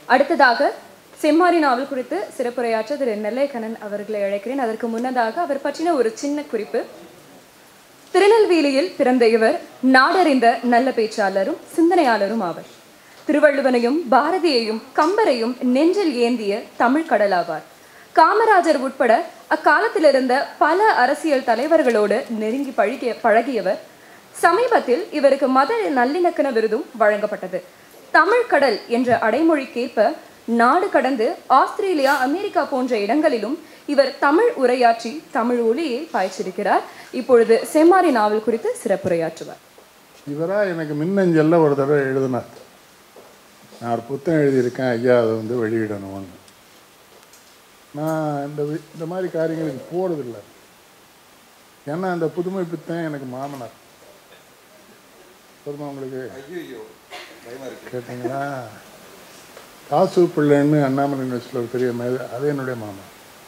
அடுத்ததாக செம்மாரி நாவல் குறித்து சிறப்புரையாற்ற திரு நெல்லைக்கண்ணன் அவர்களை அழைக்கிறேன் அதற்கு முன்னதாக அவர் பற்றின ஒரு சின்ன குறிப்பு திருநெல்வேலியில் பிறந்த இவர் நாடறிந்த நல்ல பேச்சாளரும் சிந்தனையாளரும் ஆவர் திருவள்ளுவனையும் பாரதியையும் கம்பரையும் நெஞ்சில் ஏந்திய தமிழ் கடலாவார் காமராஜர் உட்பட அக்காலத்தில் இருந்த பல அரசியல் தலைவர்களோடு நெருங்கி பழகிய பழகியவர் சமீபத்தில் இவருக்கு மத நல்லிணக்கண விருதும் வழங்கப்பட்டது தமிழ் கடல் என்ற அடைமொழிக்கேற்ப நாடு கடந்து ஆஸ்திரேலியா அமெரிக்கா போன்ற இடங்களிலும் இவர் தமிழ் உரையாற்றி தமிழ் ஒளியை பாய்ச்சிருக்கிறார் இப்பொழுது செம்மாரி நாவல் குறித்து சிறப்புரையாற்றுவார் இவரா எனக்கு மின்னஞ்சல்ல ஒரு தடவை எழுதினார் நான் ஒரு புத்தகம் எழுதியிருக்கேன் ஐயா அதை வந்து வெளியிடணும்னு நான் இந்த வி- இந்த மாதிரி காரியங்களுக்கு போகிறதில்ல ஏன்னா அந்த புதுமை பித்தன் எனக்கு மாமனார் சொல்லுமா உங்களுக்கு கேட்டீங்களா காசு பிள்ளைன்னு அண்ணாமலை யூனிவர்சிட்டியில் ஒரு பெரிய மேத அது என்னுடைய மாமா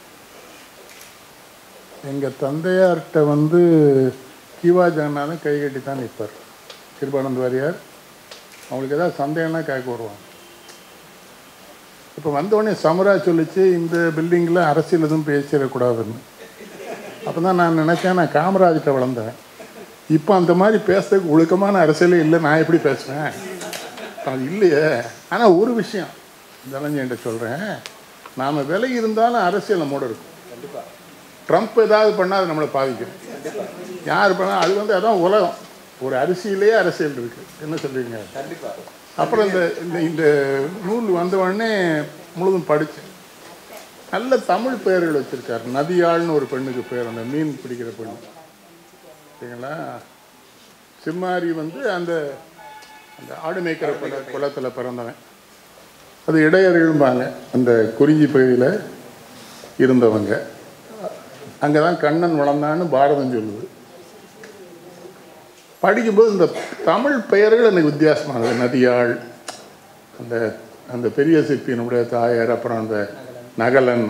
எங்கள் தந்தையார்கிட்ட வந்து கீவா ஜானாலும் கை கட்டி தான் நிற்பார் கிருபானந்த் வாரியார் அவங்களுக்கு ஏதாவது சந்தேகம்னா கேட்க வருவாங்க இப்போ வந்தோடனே சமரா சொல்லிச்சு இந்த பில்டிங்கில் அரசியல் எதுவும் பேசிடக்கூடாதுன்னு அப்போ தான் நான் நினச்சேன் நான் காமராஜ்கிட்ட வளர்ந்தேன் இப்போ அந்த மாதிரி பேசுறதுக்கு ஒழுக்கமான அரசியலே இல்லை நான் எப்படி பேசுவேன் அது இல்லையே ஆனால் ஒரு விஷயம் தனஞ்சன்ட்ட சொல்கிறேன் நாம் விலை இருந்தாலும் அரசியல் நம்மோட இருக்கும் ட்ரம்ப் ஏதாவது பண்ணால் அது நம்மளை பாதிக்கும் யார் பண்ணால் அது வந்து அதான் உலகம் ஒரு அரிசியிலே அரசியல் இருக்குது என்ன சொல்றீங்க அப்புறம் இந்த இந்த இந்த நூல் வந்த உடனே முழுதும் படித்தேன் நல்ல தமிழ் பெயர்கள் வச்சிருக்காரு நதியாள்னு ஒரு பெண்ணுக்கு பேர் அந்த மீன் பிடிக்கிற பெண்ணு சரிங்களா சிம்மாரி வந்து அந்த அந்த ஆடு மேய்க்கிற குல குலத்தில் பிறந்தவன் அது இடையர்கள்பாங்க அந்த குறிஞ்சி பகுதியில் இருந்தவங்க அங்கே தான் கண்ணன் வளர்ந்தான்னு பாரதம் சொல்லுது படிக்கும்போது இந்த தமிழ் பெயர்கள் எனக்கு வித்தியாசமானது நதியாள் அந்த அந்த பெரிய சிற்பியினுடைய தாயார் அப்புறம் அந்த நகலன்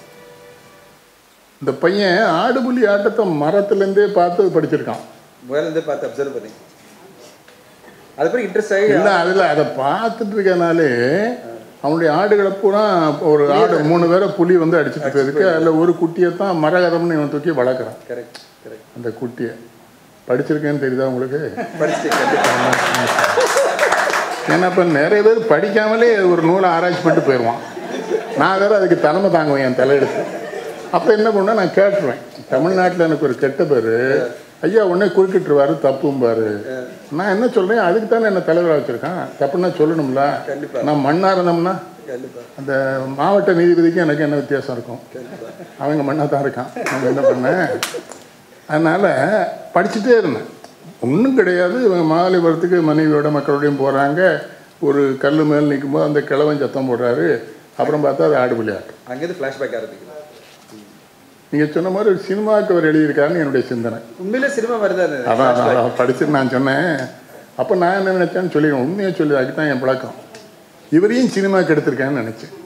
இந்த பையன் ஆடுபுலி ஆட்டத்தை மரத்துலேருந்தே பார்த்து படிச்சிருக்கான் முதல்ல இருந்தே பார்த்து அப்சர்வ் பண்ணி அதுக்கப்புறம் இன்ட்ரெஸ்ட் ஆகி இல்லை அதில் அதை பார்த்துட்டு இருக்கனாலே அவனுடைய ஆடுகளை பூரா ஒரு ஆடு மூணு பேரை புலி வந்து அடிச்சுட்டு போயிருக்கு அதில் ஒரு குட்டியை தான் மரகதம்னு இவன் தூக்கி வளர்க்குறான் கரெக்ட் கரெக்ட் அந்த குட்டியை படிச்சிருக்கேன்னு தெரியுதா உங்களுக்கு படிச்சுட்டு கண்டிப்பா ஏன்னா இப்போ நிறைய பேர் படிக்காமலே ஒரு நூலை ஆராய்ச்சி பண்ணிட்டு போயிடுவான் நான் வேற அதுக்கு தலைமை தாங்குவேன் என் தலையெடுத்து அப்போ என்ன பண்ணுவேன் நான் கேட்டுருவேன் தமிழ்நாட்டில் எனக்கு ஒரு கெட்ட பேர் ஐயா உடனே குறுக்கிட்டுருவாரு தப்பும்பாரு நான் என்ன சொல்கிறேன் அதுக்கு தானே என்ன தலைவராக வச்சுருக்கான் தப்புன்னா சொல்லணும்ல கண்டிப்பா. நான் மண்ணாக இருந்தோம்னா கண்டிப்பா அந்த மாவட்ட நீதிபதிக்கும் எனக்கு என்ன வித்தியாசம் இருக்கும் அவங்க மண்ணாக தான் இருக்கான் அவங்க என்ன பண்ணேன் அதனால் படிச்சுட்டே இருந்தேன் ஒன்றும் கிடையாது இவங்க மாலைபுரத்துக்கு மனைவியோட மக்களோடையும் போகிறாங்க ஒரு கல் மேல் நிற்கும்போது அந்த கிழவன் சத்தம் போடுறாரு அப்புறம் பார்த்தா அது ஆடு விளையாட்டு அங்கேருந்து ஃப்ளாஷ்பேக் ஆரம்பிக்குது நீங்கள் சொன்ன மாதிரி ஒரு சினிமாவுக்கு அவர் எழுதியிருக்காருன்னு என்னுடைய சிந்தனை உண்மையிலே சினிமா வருதானே அதான் அதான், அதான் படிச்சுட்டு நான் சொன்னேன் அப்போ நான் என்ன நினச்சேன்னு சொல்லிடுவேன் உண்மையை சொல்லி அதுக்கு தான் என் பழக்கம் இவரையும் சினிமாக்கு எடுத்திருக்கேன்னு நினச்சேன்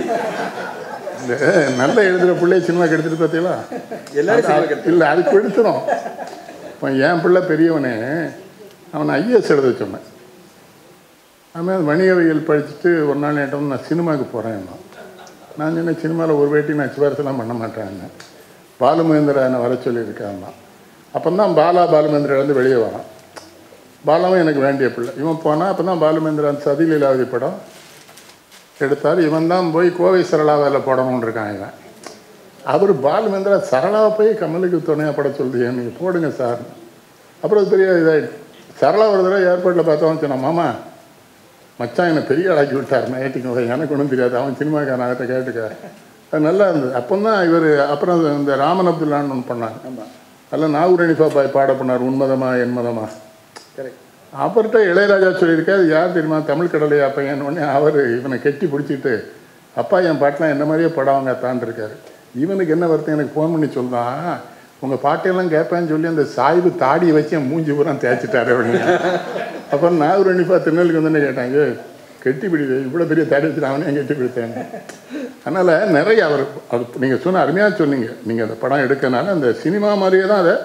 இந்த நல்ல எழுதுகிற பிள்ளைய சினிமாக்கு எடுத்துட்டு பார்த்தீங்களா எல்லாரும் சினிமா கட்டு இல்லை அதுக்கு எடுத்துரும் இப்போ என் பிள்ளை பெரியவனே அவனை ஐஏஎஸ் எழுத சொன்னேன் அதுமாதிரி வணிகவியல் படிச்சுட்டு ஒரு நாள் நேட்டம் நான் சினிமாவுக்கு போகிறேன் நான் சொன்னேன் சினிமாவில் ஒரு வேட்டி நான் சிபாரிசெல்லாம் பண்ண மாட்டேன் பாலுமகேந்திரா என்னை வர சொல்லியிருக்காங்க அப்போ தான் பாலா பாலுமேந்திராலேருந்து வெளியே வரான் பாலாவும் எனக்கு வேண்டிய பிள்ளை இவன் போனால் அப்போ தான் பாலுமேந்திரா சதி லீலாவதி படம் எடுத்தார் இவன் தான் போய் கோவை சரளாவில் போடணும்னு இருக்கான் இவன் அவர் பாலுமேந்திரா சரளாவை போய் கமலுக்கு துணையாக பட சொல்லுது நீங்கள் போடுங்க சார் அப்புறம் அது பெரிய இதாகிடுச்சு சரளா ஒரு தடவை ஏர்போர்ட்டில் பார்த்தவன் சொன்னான் மாமா மச்சான் என்னை பெரிய ஆளாக்கி விட்டார் நைட்டுக்கு எனக்கு ஒன்றும் தெரியாது அவன் சினிமாக்காரன் அவர்கிட்ட கேட்டுக்க அது நல்லா இருந்தது அப்போ தான் இவர் அப்புறம் இந்த ராமன் அப்துல்லான்னு ஒன்று பண்ணாங்க ஆமாம் அதில் நாகூர் அனிஃபா பாய் பாட பண்ணார் உண்மதமா என்மதமா கரெக்ட் அவர்கிட்ட இளையராஜா சொல்லியிருக்காரு யார் தெரியுமா தமிழ் கடலையா பையன் உடனே அவர் இவனை கெட்டி பிடிச்சிட்டு அப்பா என் பாட்டெலாம் என்ன மாதிரியே படம் அவங்க இருக்காரு இவனுக்கு என்ன வருத்தம் எனக்கு ஃபோன் பண்ணி சொல்றான் உங்கள் பாட்டையெல்லாம் கேட்பேன்னு சொல்லி அந்த சாய்வு தாடியை வச்சு என் மூஞ்சி பூரா தேய்ச்சிட்டாரு அப்படின்னு அப்புறம் நாகூர் அனிஃபா திருநெல்வேலிக்கு வந்து கேட்டாங்க கெட்டி பிடிது இவ்வளோ பெரிய தாடி வச்சுட்டு அவனே கெட்டி பிடித்தேன் அதனால் நிறைய அவர் அது நீங்கள் சொன்ன அருமையாக சொன்னீங்க நீங்கள் அந்த படம் எடுக்கனால அந்த சினிமா மாதிரியே தான் அதை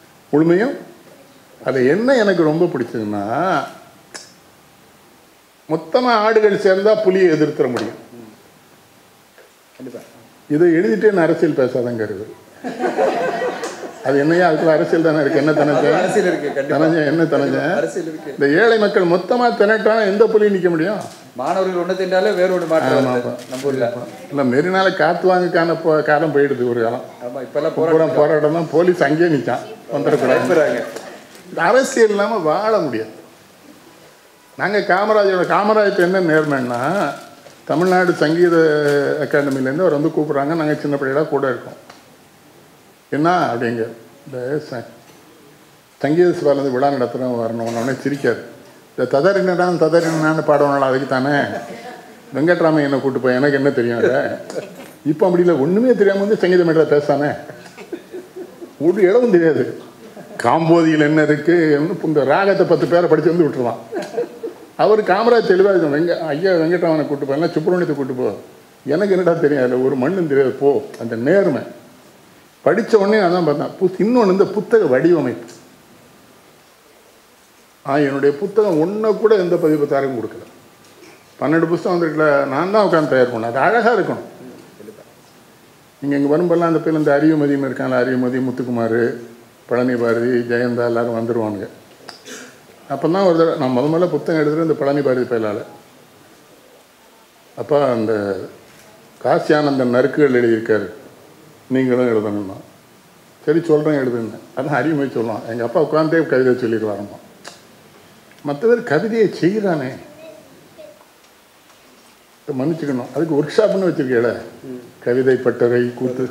முழுமையும் அது என்ன எனக்கு ரொம்ப பிடிச்சதுன்னா மொத்தமாக ஆடுகள் சேர்ந்தா புலியை எதிர்த்துற முடியும் கண்டிப்பா இதை எழுதிட்டே நான் அரசியல் பேசாதங்க இருக்கு அது என்னையா அதுக்குள்ள அரசியல் தானே இருக்கு என்ன தனஞ்சேன் அரசியல் இருக்கு கண்டிப்பா தனஞ்சேன் என்ன தனஞ்சேன் அரசியல் இருக்கு இந்த ஏழை மக்கள் மொத்தமா திரட்டானா எந்த புலியும் நிக்க முடியும் மாணவர்கள் ஒண்ணு தின்றாலே வேற ஒண்ணு மாற்றம் ஆமா, வருது ஆமா. நம்ம ஊர்ல இல்லை மெரினால காத்து வாங்கக்கான போ காலம் போயிடுது ஒரு காலம் ஆமா இப்பெல்லாம் பூரா போராட்டம் போராட்டம் தான் போலீஸ் அங்கேயே நிற்கான் வந்துடக்கூடாது பயப்படுறாங்க இந்த அரசியல் இல்லாமல் வாழ முடியாது நாங்கள் காமராஜரோட காமராஜர் என்ன நேர்மைன்னா தமிழ்நாடு சங்கீத அகாடமிலேருந்து அவர் வந்து கூப்பிட்றாங்க நாங்கள் சின்ன பிள்ளைகளாக கூட இருக்கோம் என்ன அப்படிங்க இந்த ச- சங்கீத சபாலேருந்து விழா நடத்துகிறோம் வரணும் உடனே சிரிக்காது இந்த ததறினான் ததறினான்னு பாடுவாங்களா அதுக்கு தானே வெங்கட்ராமையனை கூட்டு போய் எனக்கு என்ன தெரியும் அதை இப்போ அப்படி இல்லை ஒன்றுமே தெரியாமல் வந்து சங்கீத மேடையில் பேசானே ஒரு இடமும் தெரியாது காம்போதியில் என்ன இருக்கு இந்த ராகத்தை பத்து பேரை படிச்சு வந்து விட்டுருவான் அவர் காமராஜ் தெளிவாக இருக்கும் வெங்க ஐயா வெங்கட்ராமனை கூட்டு போ இல்லை சுப்பிரமணியத்தை கூட்டு போ எனக்கு என்னடா தெரியும் அதில் ஒரு மண்ணும் தெரியாது போ அந்த நேர்மை படித்த உடனே அதான் பார்த்தேன் புத் இன்னொன்று இந்த புத்தக வடிவமைப்பு ஆ என்னுடைய புத்தகம் ஒன்றை கூட எந்த பதிப்பத்தாருக்கும் கொடுக்கல பன்னெண்டு புத்தகம் வந்திருக்கல நான் தான் உட்காந்து தயார் பண்ணேன் அது அழகாக இருக்கணும் நீங்கள் இங்கே வரும்போதெல்லாம் அந்த பேர் இந்த அறிவுமதியும் இருக்காங்க அறிவுமதி முத்துக்குமார் பழனி பாரதி ஜெயந்தா எல்லாரும் வந்துடுவானுங்க அப்போ தான் ஒரு தடவை நான் முத முதல்ல புத்தகம் எழுதுகிற இந்த பழனி பாரதி பயிலால் அப்போ அந்த காசியானந்தன் நறுக்குகள் எழுதியிருக்காரு நீங்களும் எழுதணும்னா சரி சொல்கிறேன் எழுதுன்னு அதான் அறிவுமை சொல்லுவான் எங்கள் அப்பா உட்காந்தே கவிதை சொல்லிடுவாரம்மா மற்ற பேர் கவிதையை செய்கிறானே மன்னிச்சுக்கணும் அதுக்கு ஒர்க் ஷாப்னு வச்சிருக்கேல கவிதை பட்டறை கூத்து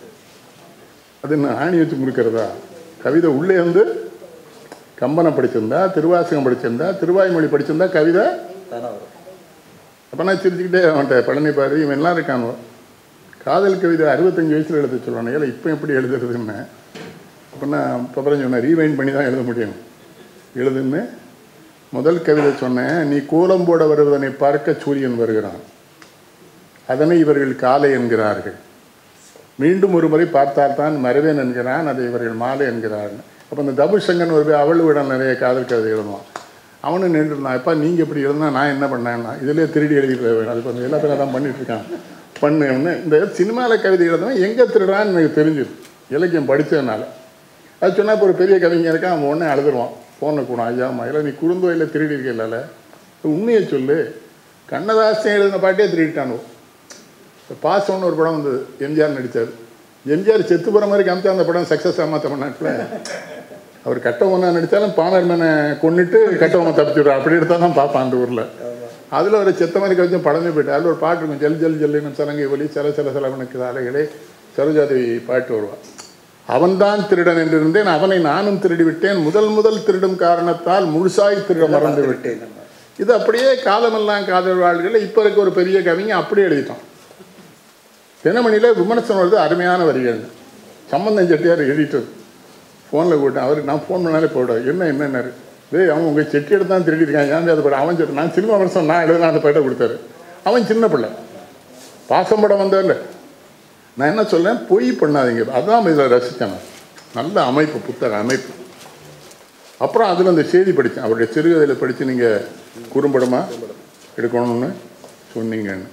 அது என்ன ஆணி வச்சு முறுக்கிறதா கவிதை உள்ளே வந்து கம்பனை படிச்சிருந்தா திருவாசகம் படிச்சிருந்தா திருவாய்மொழி படிச்சிருந்தா கவிதை தானா வரும் அப்போ நான் சிரிச்சுக்கிட்டே அவன்கிட்ட பழனி பாரு இவன் எல்லாம் இருக்கானோ காதல் கவிதை அறுபத்தஞ்சு வயசில் எழுத சொல்லுவானே ஏல இப்போ எப்படி எழுதுறதுன்னு அப்போ நான் அப்புறம் சொன்னேன் ரீவைண்ட் பண்ணி தான் எழுத முடியும் எழுதுன்னு முதல் கவிதை சொன்னேன் நீ கோலம் போட வருவதனை பார்க்க சூரியன் வருகிறான் அதனை இவர்கள் காலை என்கிறார்கள் மீண்டும் ஒரு முறை பார்த்தால்தான் மறைவேன் என்கிறான் அதை இவர்கள் மாலை என்கிறார்கள் அப்போ இந்த தபுஷங்கன் ஒரு அவளுவிடம் நிறைய காதல் கவிதை எழுதுவான் அவனும் நின்றுருந்தான் எப்பா நீங்கள் இப்படி எழுதுனா நான் என்ன பண்ணேன்னா இதிலே திருடி எழுதிட்டு வேணும் அது கொஞ்சம் எல்லாத்தையும் அதான் பண்ணிட்டு இருக்கான் பண்ணுன்னு இந்த சினிமாவில் கவிதை எழுதுவன் எங்கே திருடான்னு எனக்கு தெரிஞ்சுது இலக்கியம் படித்ததுனால அது சொன்னால் இப்போ ஒரு பெரிய கவிஞர் இருக்கான் அவன் உடனே அழுதுருவான் ஃபோனை கூட ஐயா மயில நீ குறுந்தோயில திருடி இருக்கல உண்மையை சொல்லு கண்ணதாசன் எழுதின பாட்டே திருடிட்டானோ இப்போ பாசம்னு ஒரு படம் வந்தது எம்ஜிஆர் நடித்தார் எம்ஜிஆர் செத்து போகிற மாதிரி காமிச்சா அந்த படம் சக்ஸஸ் ஆமா தமிழ்நாட்டில் அவர் கட்டவனா நடித்தாலும் பாமர் மேனை கொண்டுட்டு கட்டவனை தப்பிச்சுடுறா அப்படி எடுத்தால் தான் பார்ப்பான் அந்த ஊரில் அதில் ஒரு செத்த மாதிரி கவிச்சும் படமே போயிட்டு அதில் ஒரு பாட்டு இருக்கும் ஜல் ஜல் ஜல்லினும் சலங்கை ஒலி சில சில சிலவனுக்கு அலைகளே சரோஜாதேவி பாட்டு வருவான் அவன்தான் திருடன் என்று இருந்தேன் அவனை நானும் திருடி விட்டேன் முதல் முதல் திருடும் காரணத்தால் முழுசாய் திருட மறந்து விட்டேன் இது அப்படியே காலமெல்லாம் காதல் வாழ்களை இப்போ இருக்க ஒரு பெரிய கவிஞன் அப்படியே எழுதிட்டான் தினமணியில் விமர்சனம் வருது அருமையான வரிகள் சம்பந்தம் செட்டியார் எடிட்டர் ஃபோனில் கூட்டேன் அவர் நான் ஃபோன் பண்ணாலே போடுவேன் என்ன என்னன்னாரு டேய் அவன் உங்கள் செட்டி எடுத்து தான் திருடிருக்கான் ஏன் அதை படம் அவன் சொல்லிட்டு நான் சினிமா விமர்சனம் நான் எழுதுனா அந்த படத்தை கொடுத்தாரு அவன் சின்ன பிள்ளை பாசம் படம் வந்ததில்ல நான் என்ன சொல்லேன் பொய் பண்ணாதீங்க அதான் இதில் ரசித்தேன் நான். நல்ல அமைப்பு புத்தக அமைப்பு அப்புறம் அதில் அந்த செய்தி படித்தேன் அவருடைய சிறுகதையில் படித்து நீங்கள் குறும்படமாக எடுக்கணும்னு சொன்னீங்கன்னு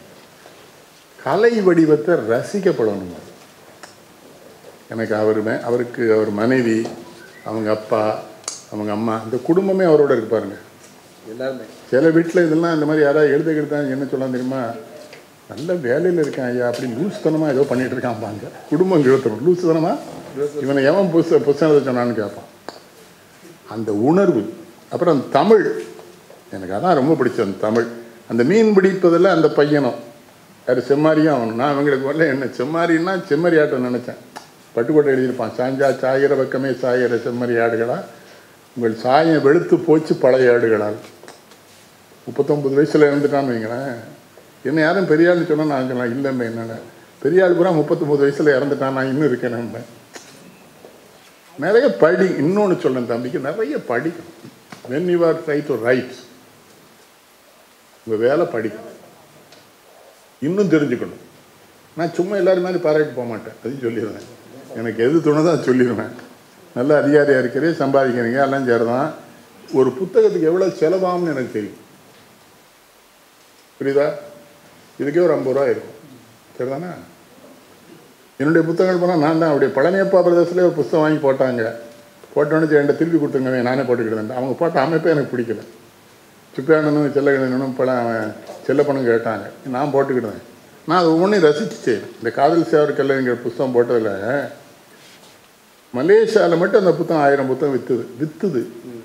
கலை வடிவத்தை ரசிக்கப்படணும் எனக்கு அவர் மே- அவருக்கு அவர் மனைவி அவங்க அப்பா அவங்க அம்மா இந்த குடும்பமே அவரோட இருக்கு பாருங்க எல்லாருமே சில வீட்டில் இதெல்லாம் இந்த மாதிரி யாராவது எழுத எழுதான் என்ன சொல்லலாம் தெரியுமா நல்ல வேலையில் இருக்கான் ஐயா அப்படி லூசுத்தனமாக ஏதோ பண்ணிட்டு இருக்கான் பாங்க குடும்பம் கிழத்தணும் லூசுத்தனமா இவனை எவன் புதுசு புதுசாக எழுத சொன்னான்னு கேட்பான் அந்த உணர்வு அப்புறம் அந்த தமிழ் எனக்கு அதான் ரொம்ப பிடிச்சது அந்த தமிழ் அந்த மீன் பிடிப்பதில் அந்த பையனும் யார் செம்மாரியும் அவன் நான் அவங்களுக்கு வரல என்ன செம்மாரின்னா செம்மறி ஆட்டம் நினச்சேன் பட்டுக்கோட்டை எழுதியிருப்பான் சாஞ்சா சாயிர பக்கமே சாயிர செம்மறி ஆடுகளா உங்கள் சாயம் வெளுத்து போச்சு பழைய ஆடுகளால் முப்பத்தொம்பது வயசில் இருந்துட்டான்னு வைங்களேன் என்ன யாரும் பெரியாள்னு சொன்னால் நான் சொன்னேன் இல்லைன்னு என்னென்ன பெரியாள் பூரா முப்பத்தொம்பது வயசில் இறந்துட்டான் நான் இன்னும் இருக்கேன் நம்ம நிறைய படி இன்னொன்று சொல்லேன் தம்பிக்கு நிறைய படிக்கணும் when you are try to write உங்கள் வேலை படிக்கணும் இன்னும் தெரிஞ்சுக்கணும் நான் சும்மா எல்லாரும் மாதிரி பாராட்டி போக மாட்டேன் அதையும் சொல்லிடுவேன் எனக்கு எது தோணுதோ அதை சொல்லிடுவேன் நல்ல அதிகாரியாக இருக்கிறே சம்பாதிக்கிறீங்க எல்லாம் சரிதான் ஒரு புத்தகத்துக்கு எவ்வளோ செலவாகும்னு எனக்கு தெரியும் புரியுதா இதுக்கே ஒரு ஐம்பது ரூபா இருக்கும் சரிதானே என்னுடைய புத்தகங்கள் போனால் நான் தான் அப்படியே பழனியப்பா பிரதேசத்தில் ஒரு புத்தகம் வாங்கி போட்டாங்க போட்டோன்னு என்கிட்ட திருப்பி கொடுத்துருங்க நானே போட்டுக்கிட்டேன் அவங்க போட்ட அமைப்பே எனக்கு பிடிக்கல சுப்பியானனும் செல்லகணனும் பழம் அவன் செல்லப்பனும் கேட்டாங்க நான் போட்டுக்கிட்டேன் நான் அது ஒவ்வொன்றையும் ரசிச்சுட்டேன் இந்த காதல் சேவர் கல்லைங்கிற புத்தகம் போட்டதில் மலேசியாவில் மட்டும் அந்த புத்தகம் ஆயிரம் புத்தகம் விற்றுது விற்றுது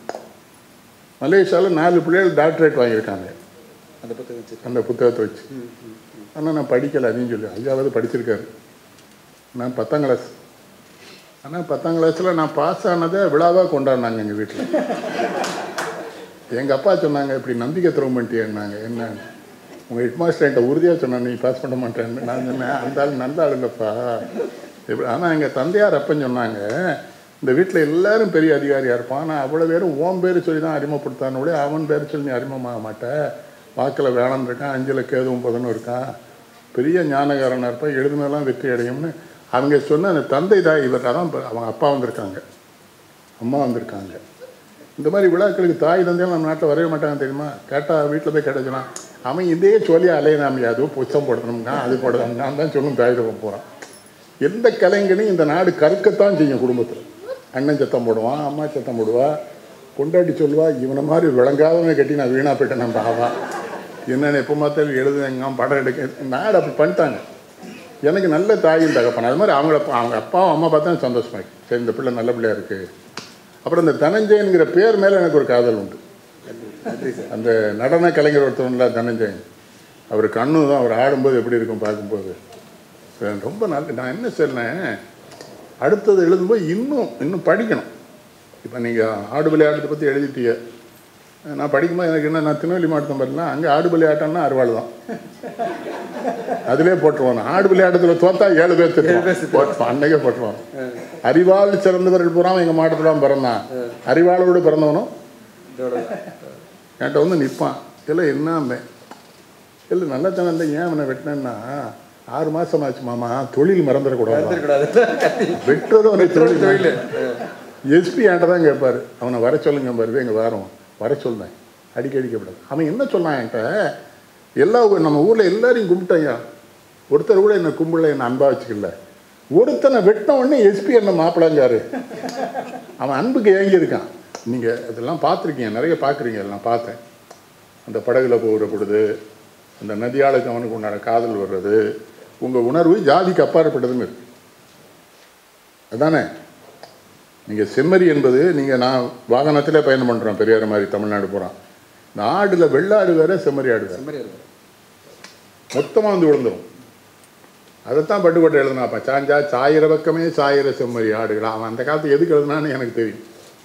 மலேசியாவில் நாலு பிள்ளைகள் டாக்டரேட் வாங்கியிருக்காங்க அந்த புத்தகம் வச்சு அந்த புத்தகத்தை வச்சு ஆனால் நான் படிக்கலை அதையும் சொல்லி ஐயாவது படிச்சிருக்காரு நான் பத்தாம் கிளாஸ் ஆனால் பத்தாம் கிளாஸில் நான் பாஸ் ஆனதை விழாவாக கொண்டாடினாங்க எங்கள் வீட்டில் எங்கள் அப்பா சொன்னாங்க இப்படி நம்பிக்கை துரோகம் பண்ணிட்டேன்னாங்க என்ன உங்கள் ஹெட் மாஸ்டர் என்கிட்ட உறுதியாக சொன்னான் நீ பாஸ் பண்ண மாட்டேன்னு நான் சொன்னேன் அந்த ஆள் நல்ல ஆள் இல்லைப்பா எப்படி ஆனால் எங்கள் தந்தையார் அப்பன்னு சொன்னாங்க இந்த வீட்டில் எல்லாரும் பெரிய அதிகாரியாக இருப்பான் ஆனால் அவ்வளோ பேரும் ஓன் பேர் சொல்லி தான் அறிமுகப்படுத்தானோட அவன் பேர் சொல்லி நீ அறிமுகமாக மாட்ட வாக்கில் வேளாண் இருக்கான் அஞ்சில் கேதுவும் பதனும் இருக்கான் பெரிய ஞானகாரனாக இருப்பான் எழுதுனதெல்லாம் வெற்றி அடையும்னு அவங்க சொன்ன அந்த தந்தை தான் இவர் அதான் இப்ப அவங்க அப்பா வந்திருக்காங்க அம்மா வந்திருக்காங்க இந்த மாதிரி விழாக்களுக்கு தாய் தந்தையும் நம்ம நாட்டில் வரவே மாட்டாங்க தெரியுமா கேட்டால் வீட்டில் போய் கேட்டச்சுன்னா அவன் இதே சொல்லி அலையினாம அதுவும் புச்சம் போடணும்னா அது போடணும் நான் தான் சொல்லும் தாய் தப்ப போகிறான் எந்த கலைஞனையும் இந்த நாடு கற்கத்தான் செய்யும் குடும்பத்தில் அண்ணன் சத்தம் போடுவான் அம்மா சத்தம் போடுவா கொண்டாட்டி சொல்லுவா இவனை மாதிரி விளங்காதவனை கட்டி நான் வீணா போயிட்டேன் நம்ம ஆவா என்னென்ன எப்போ பார்த்தாலும் எழுதுங்க படம் எடுக்க நாடு அப்படி பண்ணிட்டாங்க எனக்கு நல்ல தாயும் தகப்பன் அது மாதிரி அவங்கள அவங்க அப்பாவும் அம்மா பார்த்தா சந்தோஷமா இருக்கு. சரி இந்த பிள்ளை நல்ல பிள்ளையா இருக்கு அப்புறம் இந்த தனஞ்சயன்கிற பேர் மேலே எனக்கு ஒரு காதல் உண்டு அந்த நடன கலைஞர் ஒருத்தவன்ல தனஞ்சயன் அவர் கண்ணு தான் அவர் ஆடும்போது எப்படி இருக்கும் பார்க்கும்போது சரி, ரொம்ப நல்ல நான் என்ன சொன்னேன் அடுத்தது எழுதும்போது இன்னும் இன்னும் படிக்கணும் இப்போ நீங்கள் ஆடு விளையாட்டத்தை பற்றி எழுதிட்டீங்க நான் படிக்கும்போது எனக்கு என்ன நான் திருநெல்வேலி மாவட்டம் பார்த்தீங்கன்னா அங்கே ஆடு விளையாட்டம்னா அறுவாள் தான் அதிலே போட்டுருவான் ஆடு விளையாட்டத்தில் தோத்தா ஏழு பேர் திட்டுவான் அன்னைக்கே போட்டுருவான் அறிவால் சிறந்தவர்கள் பூரா எங்கள் மாவட்டத்தில் பிறந்தான் அறிவாளோடு பிறந்தவனும் இதோட என்கிட்ட வந்து நிற்பான் இல்லை என்ன இல்லை நல்லா தானே இருந்தா ஏன் அவனை வெட்டினேன்னா ஆறு மாசம் ஆச்சு மாமா தொழில் மறந்துடக்கூடாது இருக்கக்கூடாது கத்தி வெட்டுறது அவனுக்கு தொழில் தொழில் எஸ்பி என்கிட்ட தான் கேட்பாரு அவனை வர சொல்லுங்க பாரு எங்க வாரம் வர சொல்றேன் அடிக்க அடிக்கப்படாது அவன் என்ன சொன்னான் என்கிட்ட எல்லா ஊ- நம்ம ஊர்ல எல்லாரையும் கும்பிட்டாயா ஒருத்தர் கூட என்ன கும்பிடல என்ன அன்பா வச்சுக்கல ஒருத்தனை வெட்டின உடனே எஸ்பி என்ன மாப்பிளங்காரு அவன் அன்புக்கு ஏங்கி இருக்கான் நீங்க இதெல்லாம் பார்த்துருக்கீங்க நிறைய பார்க்குறீங்க எல்லாம் பார்த்தேன் அந்த படகுல போகிற பொழுது அந்த நதியாளுக்கு அவனுக்கு உண்டான காதல் வர்றது உங்க உணர்வு ஜாதிக்கு அப்பாற்பட்டதுன்னு இருக்கு அதானே நீங்கள் செம்மறி என்பது நீங்கள் நான் வாகனத்திலே பயணம் பண்ணுறோம் பெரியார் மாதிரி தமிழ்நாடு போகிறோம் இந்த ஆடுல வெள்ளாடு வேற செம்மறி ஆடு வேற செம்மறி இருக்கும் மொத்தமாக வந்து விழுந்துரும் அதைத்தான் பட்டுக்கோட்டை எழுதுனாப்பா சாஞ்சா சாயிர பக்கமே சாயிர செம்மறி ஆடுகள் அவன் அந்த காலத்து எதுக்கு எழுதுனான்னு எனக்கு தெரியும்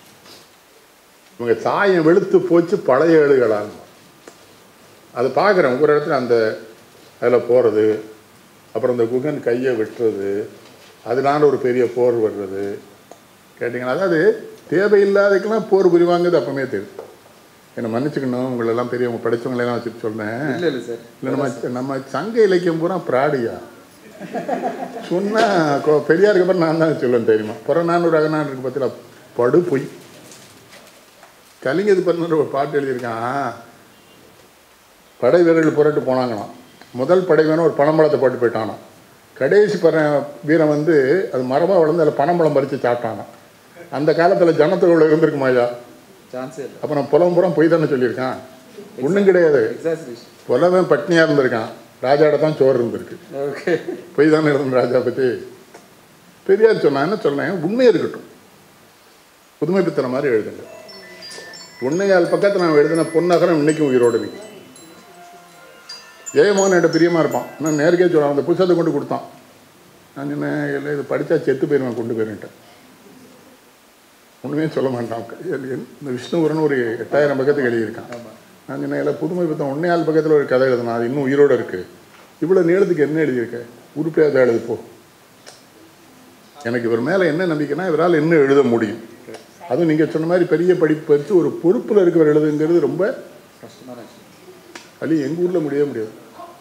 இவங்க சாயம் வெளுத்து போச்சு பழைய ஏடுகளால் அதை பார்க்குறேன் ஒவ்வொரு இடத்துல அந்த அதில் போகிறது அப்புறம் இந்த குகன் கையை வெட்டுறது அதனால ஒரு பெரிய போர் வர்றது கேட்டிங்கன்னா அதாவது தேவையில்லாததுக்கெல்லாம் போர் புரிவாங்கிறது அப்பவுமே தெரியும் என்னை மன்னிச்சுக்கணும் உங்களெல்லாம் பெரியவங்க படித்தவங்களெல்லாம் வச்சுட்டு சொல்றேன் இல்ல இல்ல சார் இல்லை நம்ம நம்ம சங்க இலக்கியம் பூரா பிராடியா சொன்னா கொ- பெரியாருக்கு அப்புறம் நான் தான் சொல்லுவேன் தெரியுமா புறநானூறு அகநானூருக்கு பற்றில படு பொய் கலிங்கது பண்ண ஒரு பாட்டு எழுதியிருக்கான் படை வீரர்கள் புரட்டு போனாங்களாம் முதல் படை வீரன் ஒரு பனம்பழத்தை போட்டு போயிட்டானாம் கடைசி பற வீரன் வந்து அது மரமாக வளர்ந்து அதில் பனம்பழம் பறித்து சாப்பிட்டானாம் அந்த காலத்தில் ஜனத்தொழில் இருந்திருக்குமாயா சான்ஸே இல்லை அப்புறம் புலம் புறம் பொய் தானே சொல்லியிருக்கான் ஒன்றும் கிடையாது எக்ஸாசரேஷன் புலவன் பட்னியாக இருந்திருக்கான் ராஜாட தான் சோறு இருந்திருக்கு ஓகே பொய் தானே இருந்த ராஜா பற்றி பெரியார் சொன்னா என்ன சொன்னேன் உண்மை இருக்கட்டும் புதுமை பித்தனை மாதிரி எழுதுங்க உன்னையால் பக்கத்தில் நான் எழுதின பொன்னகரம் இன்னைக்கும் உயிரோடு நீ ஜெயமோகன் என்கிட்ட பிரியமாக இருப்பான் நான் நேருக்கே சொல்லுவான் அந்த புத்தகத்தை கொண்டு கொடுத்தான் நான் என்ன இல்லை இது படித்தா செத்து போயிருவேன் கொண்டு போயிருன்ட்டேன் ஒன்றுமே சொல்ல மாட்டான் இந்த விஷ்ணுபுரன் ஒரு எட்டாயிரம் பக்கத்துக்கு எழுதியிருக்கான் நான் சொன்னேன் இல்லை புதுமை புத்தகம் உன்னையால் பக்கத்தில் ஒரு கதை எழுதுனா அது இன்னும் உயிரோடு இருக்குது இவ்வளோ நீளத்துக்கு என்ன எழுதியிருக்க உருப்படியாக எழுது போ எனக்கு இவர் மேலே என்ன நம்பிக்கைன்னா இவரால் என்ன எழுத முடியும் அதுவும் நீங்கள் சொன்ன மாதிரி பெரிய படிப்பு படித்து ஒரு பொறுப்பில் இருக்கிறவர் எழுதுங்கிறது ரொம்ப கஷ்டமான விஷயம் அது எங்கள் ஊரில் முடியவே முடியாது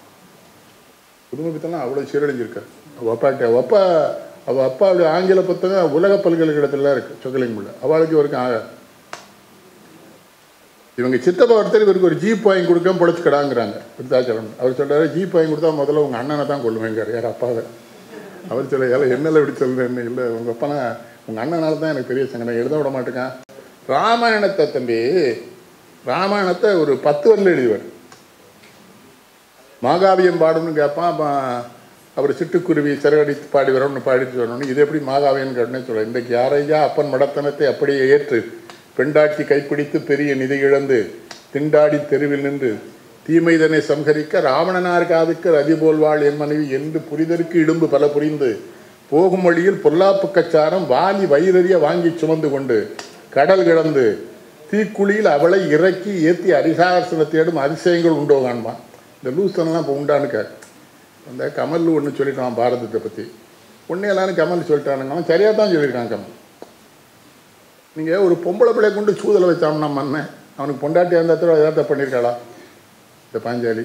புதுமை பித்தெல்லாம் அவ்வளோ சீரழிஞ்சிருக்கார் அவள் அப்பாட்ட அவள் அப்பா அவள் அப்பாவுடைய ஆங்கில புத்தகம் உலக பல்கலைக்கழகத்துல இருக்கு சொக்கலிங்குள்ள அவளுக்கு இவருக்கு ஆகாது இவங்க சித்தப்பா ஒருத்தர் இவருக்கு ஒரு ஜீப் வாங்கி கொடுக்க பொழைச்சிக்கடாங்கிறாங்க விருத்தாச்சலம் அவர் சொல்றாரு ஜீப் வாங்கி கொடுத்தா முதல்ல உங்கள் அண்ணனை தான் கொள்ளுவேங்கிறார் யார் அப்பாவை அவர் சொல்ல ஏல என்னல இப்படி சொல்றேன்னு இல்லை உங்கள் அப்பனா உங்கள் அண்ணனால தான் எனக்கு பெரிய சங்கடம் எழுத விட மாட்டேங்கான் ராமாயணத்தை தம்பி ராமாயணத்தை ஒரு பத்து வரல எழுதிவார் மாகாவியம் பாடணும்னு கேட்பான் அப்ப அவர் சிட்டுக்குருவி சிறகடித்து பாடி வரோம்னு பாடிட்டு சொன்னோன்னு இது எப்படி மாகாவியன்னு கேட்டேன்னு சொல்ல இன்றைக்கு யாரையா அப்பன் மடத்தனத்தை அப்படியே ஏற்று பெண்டாட்சி கைப்பிடித்து பெரிய நிதி இழந்து திண்டாடி தெருவில் நின்று தீமைதனை சம்ஹரிக்க ராவணனார் காதுக்கு ரதி போல்வாள் என் மனைவி என்று புரிதற்கு இடும்பு பல புரிந்து போகும் வழியில் பொல்லாப்பு கச்சாரம் வாலி வயிறறிய வாங்கி சுமந்து கொண்டு கடல் கிடந்து தீக்குழியில் அவளை இறக்கி ஏற்றி அரிசாசன தேடும் அதிசயங்கள் உண்டோ காண்பான் இந்த லூசன்லாம் இப்போ உண்டானுக்க அந்த கமல் ஒன்று சொல்லிட்டான் பாரதத்தை பற்றி ஒன்றே எல்லாரும் கமல் சொல்லிட்டானுங்க அவன் சரியாக தான் சொல்லியிருக்கான் கமல் நீங்கள் ஒரு பொம்பளை பிள்ளை கொண்டு சூதலை வச்சான்னா மன்னன் அவனுக்கு பொண்டாட்டி அந்த இடத்துல எதாவது பண்ணியிருக்காளா இந்த பாஞ்சாலி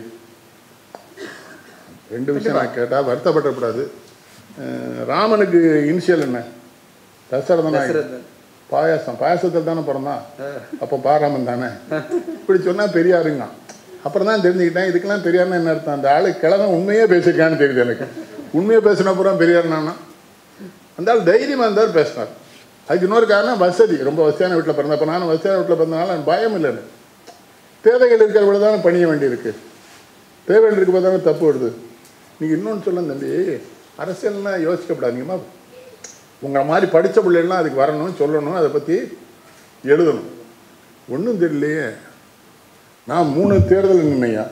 ரெண்டு விஷயம் நான் கேட்டால் வருத்தப்படக்கூடாது அஹ் ராமனுக்கு இனிஷியல் என்ன தசரதனா தசரதன். பாயாசம் பாயாசத்தில் தானே பிறந்தான் அப்போ பாராமன் தானே இப்படி சொன்னால் பெரியாருங்க அப்புறம் தான் தெரிஞ்சுக்கிட்டேன் இதுக்கெல்லாம் பெரியார்னா என்ன அர்த்தம் அந்த ஆளு கிழமை உண்மையே பேசியிருக்கான்னு தெரியுது எனக்கு உண்மையை பேசின அப்புறம் பெரியார் நானா அந்த ஆள் தைரியமாக இருந்தார் பேசினார் அதுக்கு இன்னொரு காரணம் வசதி ரொம்ப வசதியான வீட்டில் பிறந்தேன் அப்போ நானும் வசதியான வீட்டில் பிறந்தனால எனக்கு பயம் இல்லை எனக்கு தேவைகள் இருக்கிற தானே பணிய வேண்டியிருக்கு தேவைகள் இருக்க தானே தப்பு வருது நீங்கள் இன்னொன்று சொல்லுங்க தம்பி அரசியல்லாம் யோசிக்கப்படாதீங்கம்மா உங்களை மாதிரி படித்த பிள்ளைகள்லாம் அதுக்கு வரணும் சொல்லணும் அதை பற்றி எழுதணும் ஒன்றும் தெரியலையே நான் மூணு தேர்தல் நின்னையா